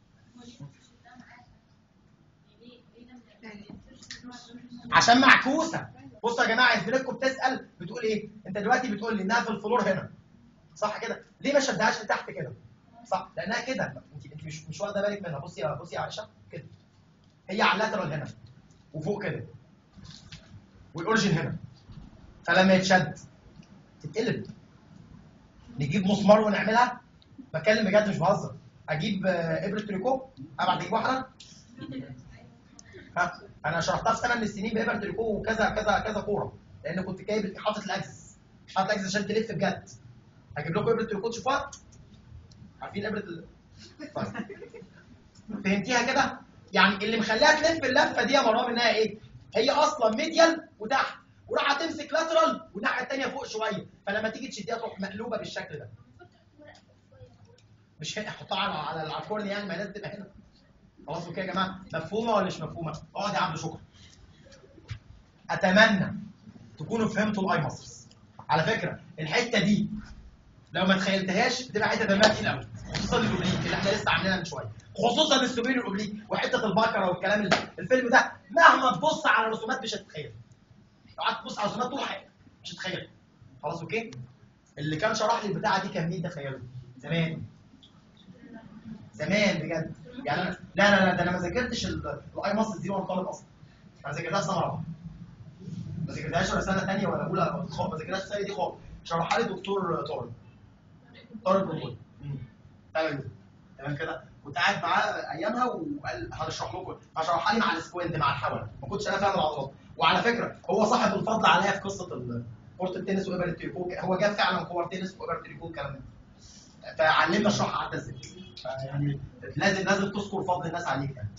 عشان معكوسه بصوا يا جماعه زميلتكم بتسال بتقول ايه انت دلوقتي بتقول لي انها في الفلور هنا صح كده ليه ما شدهاش لتحت كده صح لانها كده انت انت مش مش واخده بالك منها بصي يا بصي يا عائشه كده هي على اللاترال هنا وفوق كده والاورجن هنا فلما يتشد تتقلب نجيب مسمار ونعملها بتكلم بجد مش بهزر اجيب آه، ابره تريكو ابعت اجيب واحده ها انا شرحتها في سنه من السنين بابره تريكو وكذا كذا كذا كوره لان كنت جايب حاطط الاكسس حاطط الاكسس عشان تلف بجد هجيب لكم ابره تريكو تشوفوها عارفين ابره ال... طيب. فهمتيها كده يعني اللي مخليها تلف اللفه دي يا مرام انها ايه هي اصلا ميديال وتحت وراح هتمسك لاترال والناحيه الثانيه فوق شويه فلما تيجي تشديها تروح مقلوبه بالشكل ده مش هنا احطها على على الكورن يعني ما لازم تبقى هنا خلاص اوكي يا جماعه مفهومه ولا مش مفهومه اقعد يا عبد شكرا اتمنى تكونوا فهمتوا الاي ماسلز على فكره الحته دي لو ما تخيلتهاش بتبقى حته دمها تقيل قوي خصوصا الاوبليك اللي احنا لسه عاملينها من شويه خصوصا السوبيريور اوبليك وحته البكره والكلام اللي الفيلم ده مهما تبص على الرسومات مش هتتخيل لو قعدت تبص على الرسومات طول حياتك مش هتتخيل خلاص اوكي اللي كان شرح لي البتاعه دي كان مين تخيلوا زمان زمان بجد يعني انا لا لا لا ده انا ما ذاكرتش ال- الاي ماسل دي وانا طالب اصلا انا ذاكرتها في سنه رابعه ما ذاكرتهاش ولا سنه ثانيه ولا اولى خالص ما ذاكرتهاش السنه دي خالص شرحها لي دكتور طارق طارق بن تمام تمام كده كنت قاعد معاه ايامها وقال هشرح لكم هشرحها لي مع السكوينت مع الحول ما كنتش انا فاهم العضلات وعلى فكره هو صاحب الفضل عليا في قصه ال- كره التنس وابر التريكو هو جاب فعلا كور تنس وابر التريكو الكلام ده فعلمنا اشرحها حتى ازاي يعني لازم لازم تذكر فضل الناس عليك يعني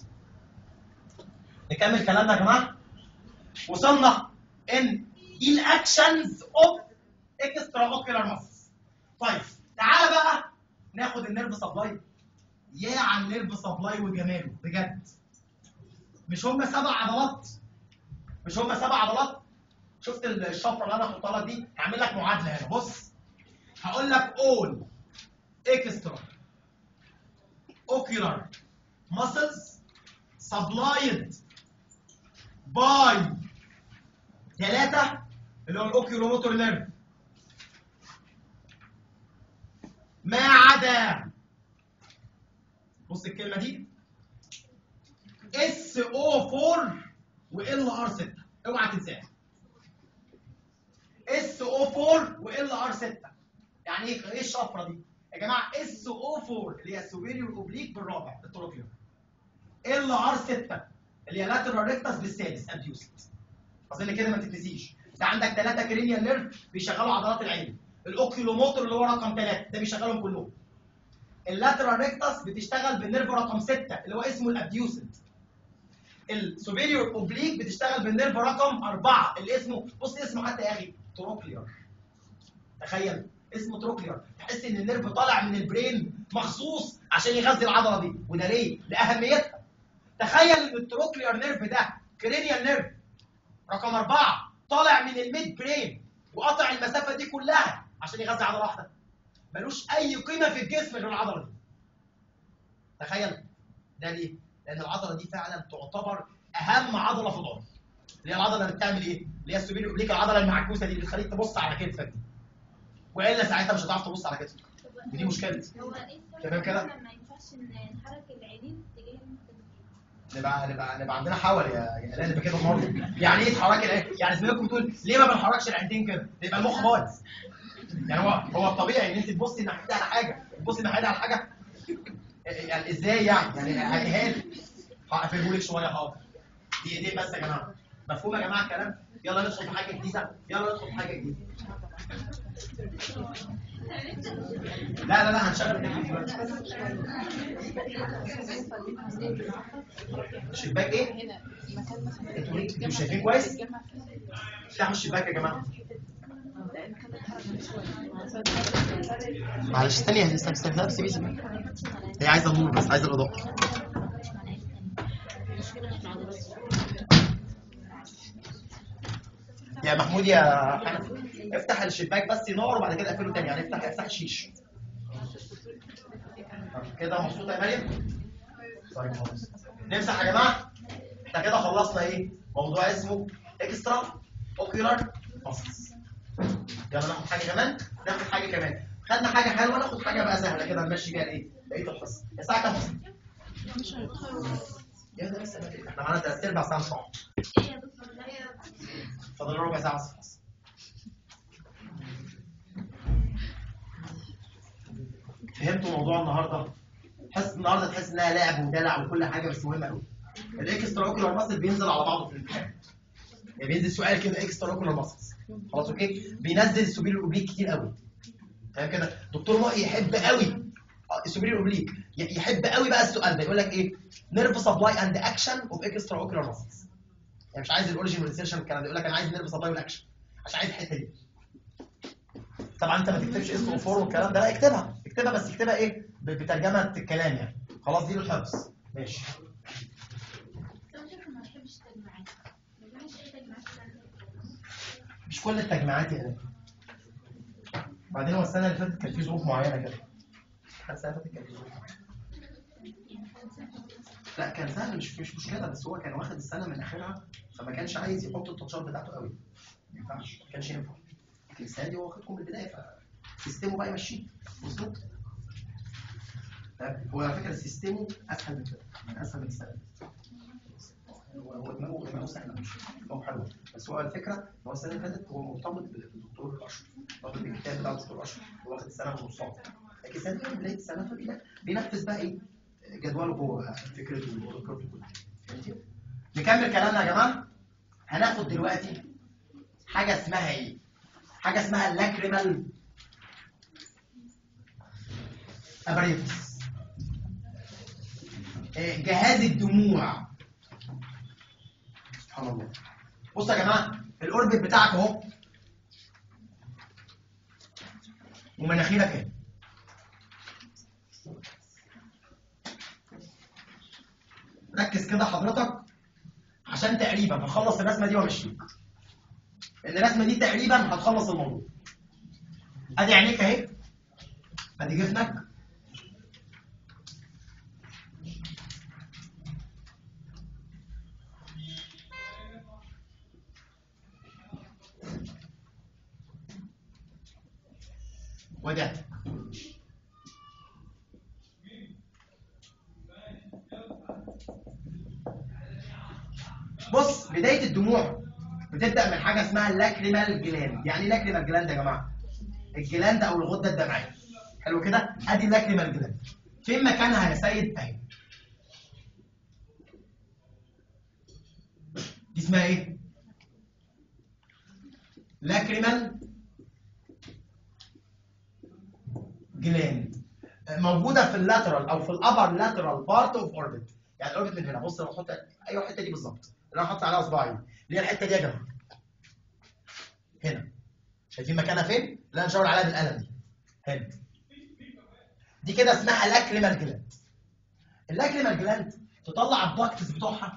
نكمل كلامنا يا جماعه وصلنا ان دي الاكشنز اوف اكسترا اوكيولار ماسلز طيب تعالى بقى ناخد النيرف سبلاي يا عن النيرف سبلاي وجماله بجد مش هم سبع عضلات مش هم سبع عضلات شفت الشفره اللي انا هحطها لك دي هعمل لك معادله هنا بص هقول لك all extra ocular muscles supplied by ثلاثة اللي هو الاوكيولوموتور نيرف ما عدا بص الكلمة دي اس او 4 وال ار 6 اوعى تنساها اس او 4 وال ار 6 يعني ايه ايه الشفره دي يا جماعه اس او 4 اللي هي السوبيريور اوبليك بالرابع التروكيوم ال ار 6 اللي هي لاترال ريكتس بالسادس ابيوست اظن كده ما تتنسيش ده عندك ثلاثه كرينيال نيرف بيشغلوا عضلات العين الاوكيولوموتور اللي هو رقم ثلاثه ده بيشغلهم كلهم اللاترال ريكتس بتشتغل بالنيرف رقم 6 اللي هو اسمه الابديوسنت السوبيريور اوبليك بتشتغل بالنيرف رقم 4 اللي اسمه بص اسمه حتى يا اخي تروكلير تخيل اسمه تروكلير تحس ان النيرف طالع من البرين مخصوص عشان يغذي العضله دي وده ليه؟ لاهميتها تخيل ان التروكلير نيرف ده كرينيال نيرف رقم أربعة طالع من الميد برين وقطع المسافة دي كلها عشان يغذي عضلة واحدة ملوش أي قيمة في الجسم غير العضلة دي تخيل ده ليه؟ لأن العضلة دي فعلا تعتبر أهم عضلة في العضل اللي هي العضلة اللي بتعمل إيه؟ اللي هي السوبيريور أوبليك العضلة المعكوسة دي اللي بتخليك تبص على كتفك دي وإلا ساعتها مش هتعرف تبص على كتفك ودي مشكلتي هو ايه السبب تمام كده؟ إن ما ينفعش ن- نحرك العينين اتجاه المختلفين نبقى نبقى نبقى عندنا حول يا يا الاء نبقى كده برضه يعني ايه تحرك العين يعني زميلكم بتقول ليه ما بنحركش العينتين كده يبقى المخ بايظ يعني هو هو الطبيعي ان انت تبصي الناحيه دي على حاجه تبصي الناحيه دي على حاجه يعني ازاي يعني يعني هاتيها لي هقفله لك شويه حاضر دي دي بس يا جماعه مفهوم يا جماعه الكلام يلا ندخل في حاجه جديده يلا ندخل في حاجه جديده لا لا لا هنشغل التكييف دلوقتي شباك ايه؟ هنا مكان مثلا انتوا ليه؟ انتوا شايفين كويس؟ يتجمع فيه افتحوا الشباك يا جماعه ده المكان ده اتحرك من شويه معلش ثانية استنى استنى لا سيبي سيبي هي عايزة النور بس عايزة الإضاءة يا محمود يا حنفي افتح الشباك بس ينور وبعد كده اقفله تاني يعني افتح افتح الشيش كده مبسوطة يا مريم؟ طيب خلاص نمسح يا جماعة احنا كده خلصنا ايه؟ موضوع اسمه اكسترا اوكيولار ماسلز يلا ناخد حاجه كمان ناخد حاجه كمان خدنا حاجه حلوه ناخد حاجه بقى سهله كده نمشي بيها الايه بقيه الحصه الساعه كام اصلا يا ده لسه بدري. احنا معانا ثلاث ارباع ساعه صح ايه يا دكتور لا يا فاضل ربع ساعه بس خلاص فهمتوا موضوع النهارده تحس النهارده تحس انها لعب ودلع وكل حاجه بس مهمه قوي الاكسترا اوكيولار ماسل بينزل على بعضه في الامتحان يعني بينزل سؤال كده اكسترا اوكيولار ماسلز خلاص اوكي بينزل السوبيريور اوبليك كتير قوي فاهم كده دكتور محي يحب قوي آه، السوبيريور اوبليك ي- يحب قوي بقى السؤال ده يقول لك ايه نيرف سبلاي اند اكشن اوف اكسترا اوكيولار ماسلز يعني مش عايز الاوريجن والانسيرشن الكلام ده يقول لك انا عايز نيرف سبلاي والاكشن عشان عايز الحته دي طبعا انت ما تكتبش اسم اوفور والكلام ده لا اكتبها اكتبها بس اكتبها ايه ب- بترجمه الكلام يعني خلاص دي للحفظ ماشي بس انا شايفه ما بحبش التجمعات ما بحبش اي تجمعات مش كل التجميعات يا قلبي بعدين هو السنه اللي فاتت كان في ظروف معينه كده السنه اللي فاتت كان في ظروف معينة. لا كان سهل مش مش مشكله بس هو كان واخد السنه من اخرها فما كانش عايز يحط التاتشات بتاعته قوي ما ينفعش ما كانش ينفع لكن السنه دي هو واخدكم من البدايه فسيستمه بقى يمشيه مظبوط طيب، هو على فكره سيستمه اسهل من كده يعني اسهل من السنه دي هو هو دماغه دماغه سهله مش دماغه حلوه بس هو الفكره هو السنه اللي فاتت هو مرتبط بالدكتور اشرف مرتبط بالكتاب بتاع الدكتور اشرف هو واخد السنه ونصها لكن السنه دي بدايه السنه فبينا- بينفذ بقى ايه جدوله هو بقى فكرته والكورس كله فهمتي؟ نكمل كلامنا يا جماعه هناخد دلوقتي حاجه اسمها ايه؟ حاجه اسمها اللاكريمال ابريتس جهاز الدموع سبحان الله بصوا يا جماعه الاوربت بتاعك اهو ومناخيرك اهي ركز كده حضرتك عشان تقريبا هخلص الرسمه دي وامشيك الرسمه دي تقريبا هتخلص الموضوع ادي عينيك اهي ادي جفنك وده بص بدايه الدموع بتبدا من حاجه اسمها اللاكريمال جلاند يعني ايه لاكريمال جلاند يا جماعه الجلاند او الغده الدمعيه حلو كده ادي اللاكريمال جلاند فين مكانها يا سيد اهي دي اسمها ايه لاكريمال جلاند موجوده في اللاترال او في الابر لاترال بارت اوف اوربت يعني الاوربت من هنا بص انا بحط ايوه الحته دي بالظبط اللي انا هحط عليها صباعي اللي هي الحته دي يا جماعه هنا شايفين مكانها فين؟ اللي انا مشاور عليها بالقلم دي هنا دي كده اسمها لاكريمال جلاند اللاكريمال جلاند تطلع الدكتس بتوعها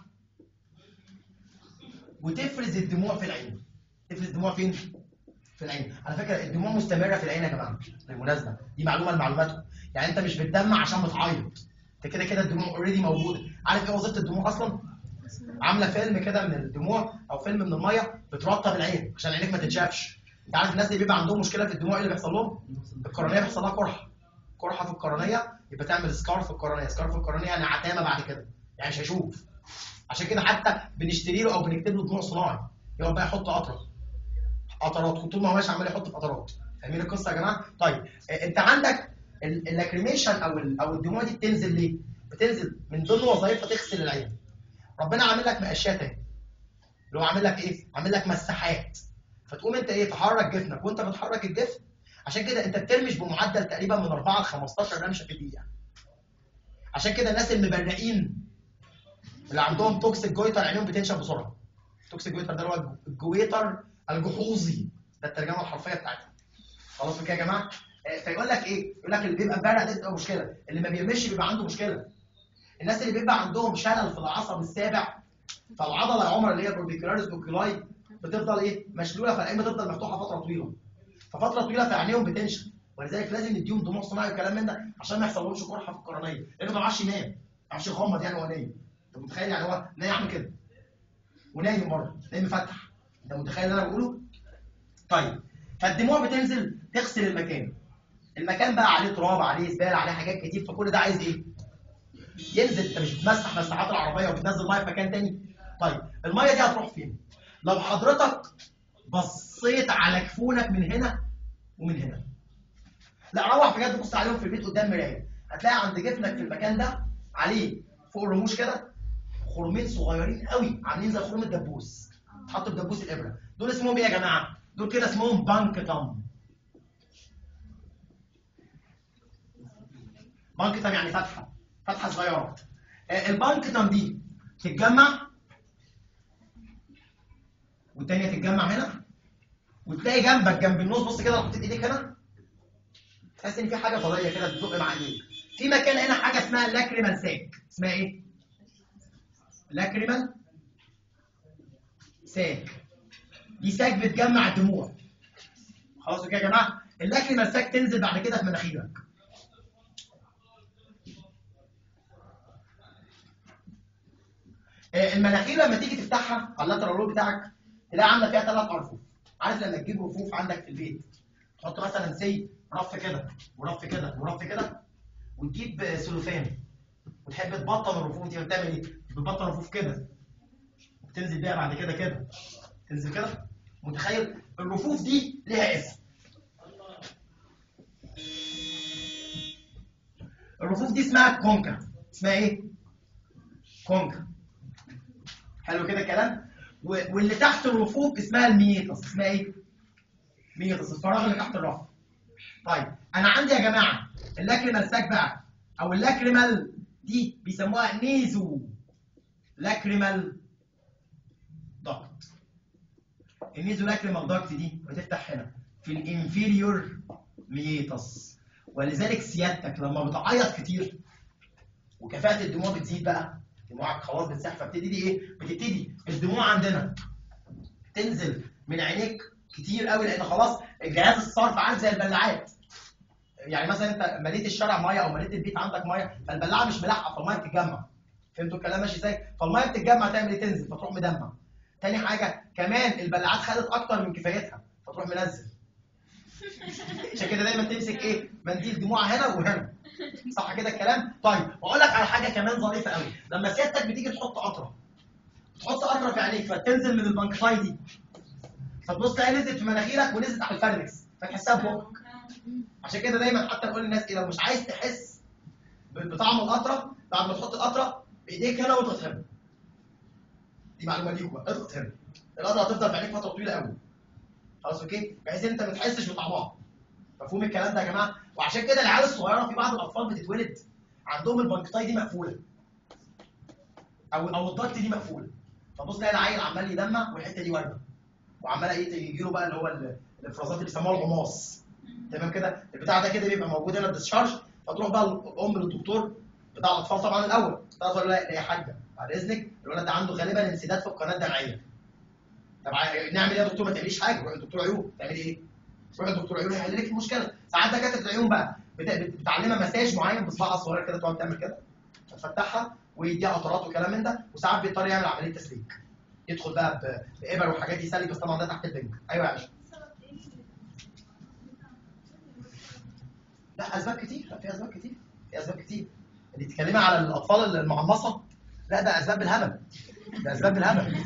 وتفرز الدموع في العين تفرز الدموع فين؟ في العين على فكره الدموع مستمره في العين يا جماعه بالمناسبه دي معلومه لمعلوماتكم يعني انت مش بتدمع عشان بتعيط انت كده كده الدموع اوريدي موجوده عارف ايه وظيفه الدموع اصلا عامله فيلم كده من الدموع او فيلم من الميه بترطب العين عشان عينيك ما تتشافش انت عارف الناس اللي بيبقى عندهم مشكله في الدموع ايه اللي بيحصل لهم القرنيه بيحصل لها قرحه قرحه في القرنيه يبقى تعمل سكار في القرنيه سكار في القرنيه يعني عتامه بعد كده يعني مش هيشوف عشان كده حتى بنشتري له او بنكتب له دموع صناعي يقعد بقى يحط قطره قطرات طول ما هو ماشي عمال يحط في قطرات فاهمين القصه يا جماعه طيب اه، انت عندك ال- اللاكريميشن او ال- او الدموع دي بتنزل ليه بتنزل من ضمن وظائفها تغسل العين ربنا عامل لك مقشات اهي اللي هو عامل لك ايه عامل لك مساحات فتقوم انت ايه تحرك جفنك وانت بتحرك الجفن عشان كده انت بترمش بمعدل تقريبا من 4 ل 15 رمشه في الدقيقه عشان كده الناس المبرقين اللي عندهم توكسيك جويتر عينيهم بتنشف بسرعه توكسيك جويتر ده اللي هو الجويتر الجحوظي ده الترجمه الحرفيه بتاعتها خلاص كده يا جماعه آه، فيقول لك ايه يقول لك اللي بيبقى مبرق ده بتبقى مشكله اللي ما بيرمش بيبقى عنده مشكله الناس اللي بيبقى عندهم شلل في العصب السابع فالعضله يا عمر اللي هي الاوربيكولاريس اوكيلاي بتفضل ايه مشلوله فالعين بتفضل مفتوحه فتره طويله ففتره طويله في عينيهم بتنشف ولذلك لازم نديهم دموع صناعي والكلام من ده عشان ما يحصلهمش قرحه في القرنيه لانه ما بيعرفش ينام ما بيعرفش يغمض يعني وهو نايم انت متخيل يعني هو نايم يعمل كده ونايم برضه نايم مفتح انت متخيل اللي انا بقوله طيب فالدموع بتنزل تغسل المكان المكان بقى عليه تراب عليه زباله عليه حاجات كتير فكل ده عايز ايه ينزل انت مش بتمسح مساحات العربيه وبتنزل ميه في مكان تاني طيب الميه دي هتروح فين لو حضرتك بصيت على جفونك من هنا ومن هنا لا روح بجد بص عليهم في البيت قدام مرايه هتلاقي عند جفنك في المكان ده عليه فوق الرموش كده خرمين صغيرين قوي عاملين زي خروم الدبوس تحط في دبوس الابره دول اسمهم ايه يا جماعه دول كده اسمهم بانكتم بانكتم يعني فتحه فتحه صغيره آه، البانكتم دي تتجمع والتانية تتجمع هنا وتلاقي جنبك جنب النص بص كده لو حطيت ايديك هنا تحس ان في حاجه فضائيه كده بتزق مع ايديك في مكان هنا حاجه اسمها لاكريمال ساك اسمها ايه لاكريمال ساك دي ساك بتجمع الدموع خلاص كده يا جماعه اللاكريمال ساك تنزل بعد كده في مناخيرك آه، المناخير لما تيجي تفتحها على اللاترال رول بتاعك تلاقي عامله فيها ثلاث ارفف عارف لما تجيب رفوف عندك في البيت تحط مثلا سي رف كده ورف كده ورف كده وتجيب آه، سلوفان وتحب تبطن الرفوف دي بتعمل ايه؟ بتبطن الرفوف كده وتنزل بيها بعد كده كده تنزل كده متخيل الرفوف دي ليها اسم الرفوف دي اسمها كونكا اسمها ايه؟ كونكا حلو كده الكلام و- واللي تحت الرفوف اسمها الميتس اسمها ايه ميتس الفراغ اللي تحت الرف طيب انا عندي يا جماعه اللاكريمال ساك بقى او اللاكريمال دي بيسموها نيزو لاكريمال داكت النيزو لاكريمال داكت دي بتفتح هنا في الانفيريور ميتس ولذلك سيادتك لما بتعيط كتير وكفاءة الدموع بتزيد بقى دموعك خلاص بتسح فبتبتدي ايه؟ بتبتدي الدموع عندنا تنزل من عينيك كتير قوي لان خلاص الجهاز الصرف عامل زي البلاعات يعني مثلا انت مليت الشارع ميه او مليت البيت عندك ميه فالبلاعه مش ملاحقه فالميه بتتجمع فهمتوا الكلام ماشي ازاي؟ فالميه بتتجمع تعمل ايه تنزل فتروح مدمع تاني حاجه كمان البلاعات خدت اكتر من كفايتها فتروح منزل عشان كده دايما تمسك ايه منديل دموع هنا وهنا صح كده الكلام طيب واقول لك على حاجه كمان ظريفه قوي لما سيادتك بتيجي تحط قطره تحط قطره في عينيك فتنزل من البنكفاي دي فتبص تلاقي نزلت في مناخيرك ونزلت على الفرنكس فتحسها بوق عشان كده دايما حتى نقول للناس ايه لو مش عايز تحس ب- بطعم القطره بعد ما تحط القطره بايديك هنا واضغط هنا دي معلومه ليكم بقى اضغط هنا القطره هتفضل في عينيك فتره طويله قوي خلاص اوكي بحيث ان انت ما تحسش بطعمها مفهوم الكلام ده يا جماعه وعشان كده العيال الصغيره في بعض الاطفال بتتولد عندهم البنكتاي دي مقفوله او او الضغط دي مقفوله فبص تلاقي العيل عمال يدمع والحته دي وارمه وعمال ايه يجي له بقى اللي هو ال- الافرازات اللي بيسموها الغماص تمام كده البتاع ده كده بيبقى موجود هنا الديسشارج فتروح بقى الام للدكتور بتاع الاطفال طبعا الاول تقول لا يا حاجه بعد اذنك الولد ده عنده غالبا انسداد في القناه الدمعيه طب ع- نعمل ايه يا دكتور ما تعمليش حاجه روح لدكتور عيون تعملي ايه؟ روح لدكتور عيون يحل لك المشكله ساعات دكاتره العيون بقى بت- بت- بتعلمها مساج معين بصباعها الصغير كده تقعد تعمل كده تفتحها ويديها قطرات وكلام من ده وساعات بيضطر يعمل عمليه تسليك يدخل بقى ب- بابر وحاجات يسلك بس طبعا ده تحت البنك ايوه يا باشا لا اسباب كتير لا في اسباب كتير في اسباب كتير اللي بتتكلمي على الاطفال المعمصه لا ده اسباب بالهبل ده اسباب بالهبل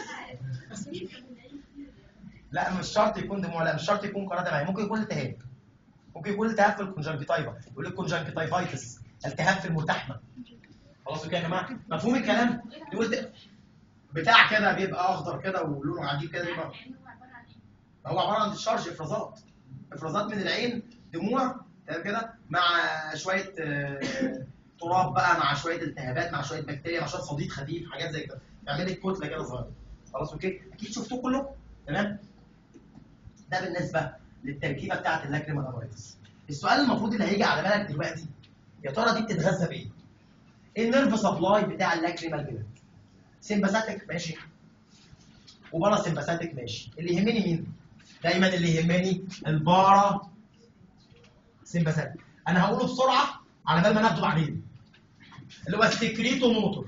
لا مش شرط يكون دموع لا مش شرط يكون قناه دمعيه ممكن يكون التهاب ممكن يكون التهاب في الكونجنكتيفا يقول لك كونجنكتيفايتس التهاب في الملتحمه خلاص كده يا جماعه مفهوم الكلام يقول ده بتاع كده بيبقى اخضر كده ولونه عجيب كده بيبقى هو عباره عن ديشارج افرازات افرازات من العين دموع تمام كده مع شويه آه، تراب بقى مع شويه التهابات مع شويه بكتيريا مع شويه صديد خفيف حاجات زي كده يعمل لك كتله كده صغيره خلاص اوكي اكيد شفتوه كله تمام ده بالنسبه للتركيبه بتاعه اللاكريمال ابايتس السؤال المفروض اللي هيجي على بالك دلوقتي يا ترى دي بتتغذى بايه؟ ايه النيرف سبلاي بتاع اللاكريمال جلاند؟ سمباثيك ماشي وبارا سمباثيك ماشي اللي يهمني مين؟ دايما اللي يهمني البارا سمباثيك انا هقوله بسرعه على بال ما ناخده بعدين اللي هو السكريتو موتور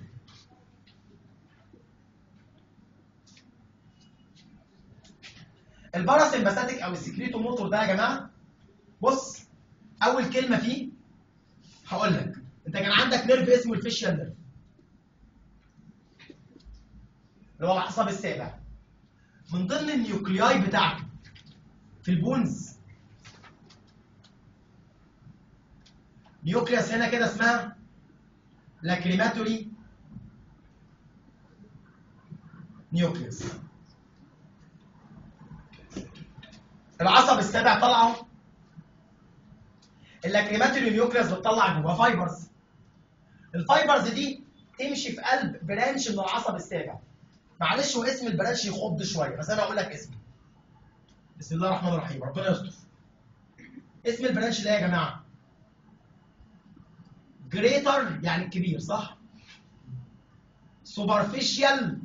البارا سمباثيك او السكريتو موتور ده يا جماعه بص اول كلمه فيه هقول لك انت كان عندك نيرف اسمه الفيشيال نيرف اللي هو العصب السابع من ضمن النيوكلياي بتاعته في البونز نيوكليوس هنا كده اسمها لاكريماتوري نيوكليوس العصب السابع طلعه اللاكريماتوري نيوكليوس بتطلع جواه فايبرز الفايبرز دي تمشي في قلب برانش من العصب السابع معلش هو اسم البرانش يخض شويه بس انا هقول لك اسمه بسم الله الرحمن الرحيم ربنا يستر اسم البرانش ده يا جماعه جريتر يعني الكبير صح سوبرفيشال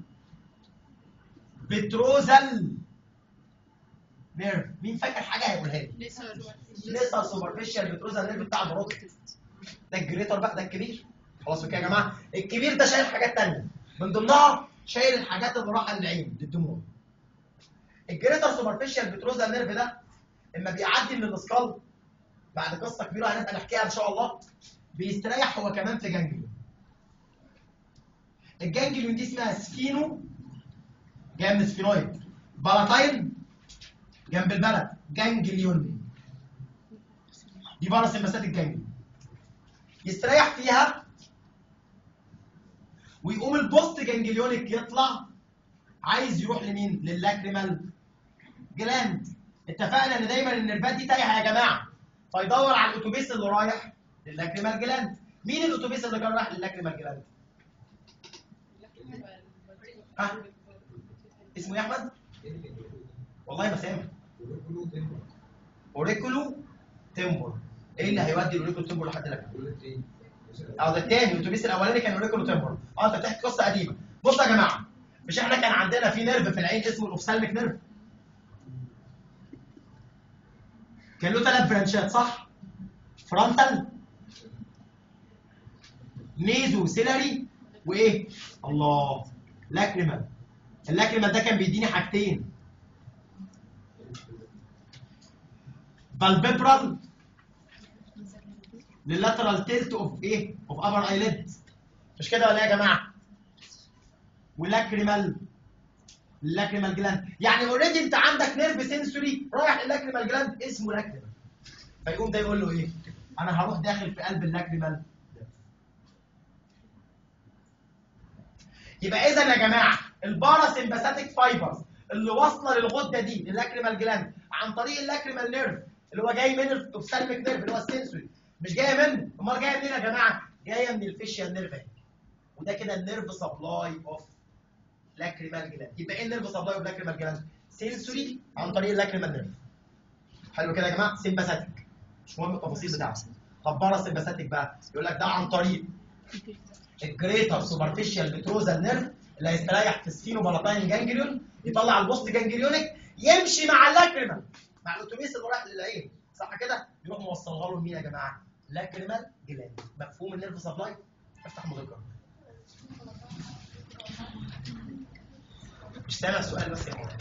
بتروزال نيرف مين فاكر حاجه هيقولها لي لسه سوبرفيشال بتروزال نيرف بتاع البروتين ده الجريتر بقى ده الكبير خلاص كده يا جماعه الكبير ده شايل حاجات تانية من ضمنها شايل الحاجات اللي رايحه للعين للدموع الجريتر سوبرفيشال بتروزال نيرف ده اما بيعدي من الاسكال بعد قصه كبيره هنبقى نحكيها ان شاء الله بيستريح هو كمان في جانجليون الجانجليون دي اسمها سفينو جايه من سفينويد بلاتاين جنب البلد جانجليون دي باراسمباثيك جانجليون يستريح فيها ويقوم البوست جانجليونيك يطلع عايز يروح لمين؟ للاكريمال جلاند اتفقنا ان دايما النرفات دي تايهه يا جماعه فيدور على الاتوبيس اللي رايح للاكريمال جلاند مين الاتوبيس اللي كان رايح للاكريمال جلاند؟ ها؟ اسمه ايه يا احمد؟ والله ما سامع اوريكولو تيمبور ايه اللي هيودي الاوريكولو تيمبور لحد الاكريمال؟ اه ده التاني الاتوبيس الاولاني كان اوريكولو تيمبور اه انت بتحكي قصه قديمه بص يا جماعه مش احنا كان عندنا في نيرف في العين اسمه الاوفسالميك نيرف كان له ثلاث برانشات صح؟ فرونتال نيزو سيلاري وايه؟ الله لاكريمال اللاكريمال ده كان بيديني حاجتين بالبيبرال لللاترال تيلت اوف ايه؟ اوف ابر ايليد مش كده ولا ايه يا جماعه؟ ولاكريمال اللاكريمال جلاند يعني اوريدي انت عندك نيرف سنسوري رايح للاكريمال جلاند اسمه لاكريمال فيقوم ده يقول له ايه؟ انا هروح داخل في قلب اللاكريمال يبقى اذا يا جماعه الباراسمباثيك فايبرز اللي واصله للغده دي للاكريمال جلاند عن طريق اللاكريمال نيرف اللي هو جاي من الاوبسالميك نيرف اللي هو السنسوري مش جايه منه امال جايه منين يا جماعه؟ جايه من الفيشيال نيرف اهي وده كده النيرف سبلاي اوف لاكريمال جلاند يبقى ايه النيرف سبلاي اوف لاكريمال جلاند؟ سنسوري عن طريق اللاكريمال نيرف حلو كده يا جماعه سمباثيك مش مهم التفاصيل بتاعته طب بره سمباثيك بقى يقول لك ده عن طريق الجريتر سوبرفيشال بتروزال نيرف اللي هيستريح في السينو بلاتاين جانجليون يطلع البوست جانجليونيك يمشي مع اللاكريمال مع الاتوبيس اللي رايح للعين صح كده يروح موصلها له مين يا جماعه لاكريمال جلاند مفهوم النيرف سبلاي افتح مذكره مش سامع السؤال بس يا جماعه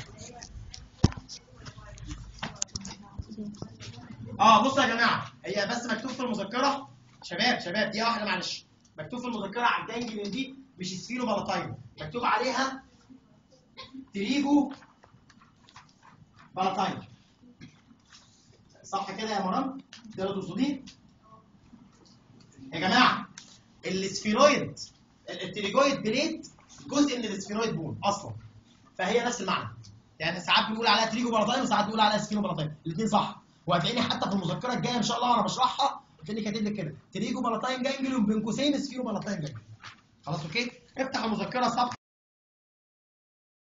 اه بصوا يا جماعه هي بس مكتوب في المذكره شباب شباب دي واحده معلش مكتوب في المذكره على الجانجليون دي مش سفينو بلاتاين مكتوب عليها تريجو بلاتاين صح كده يا مرام تقدروا توصلين يا جماعه السفينويد التريجويد بليت جزء من السفينويد بون اصلا فهي نفس المعنى يعني ساعات بنقول عليها تريجو بلاتاين وساعات بنقول عليها سفينو بلاتاين الاثنين صح وهتلاقيني حتى في المذكره الجايه ان شاء الله وانا بشرحها هتلاقيني كاتب لك كده تريجو بلاتاين جانجليون بين قوسين سفينو بلاتاين جانجليون خلاص اوكي افتح المذكره صفحه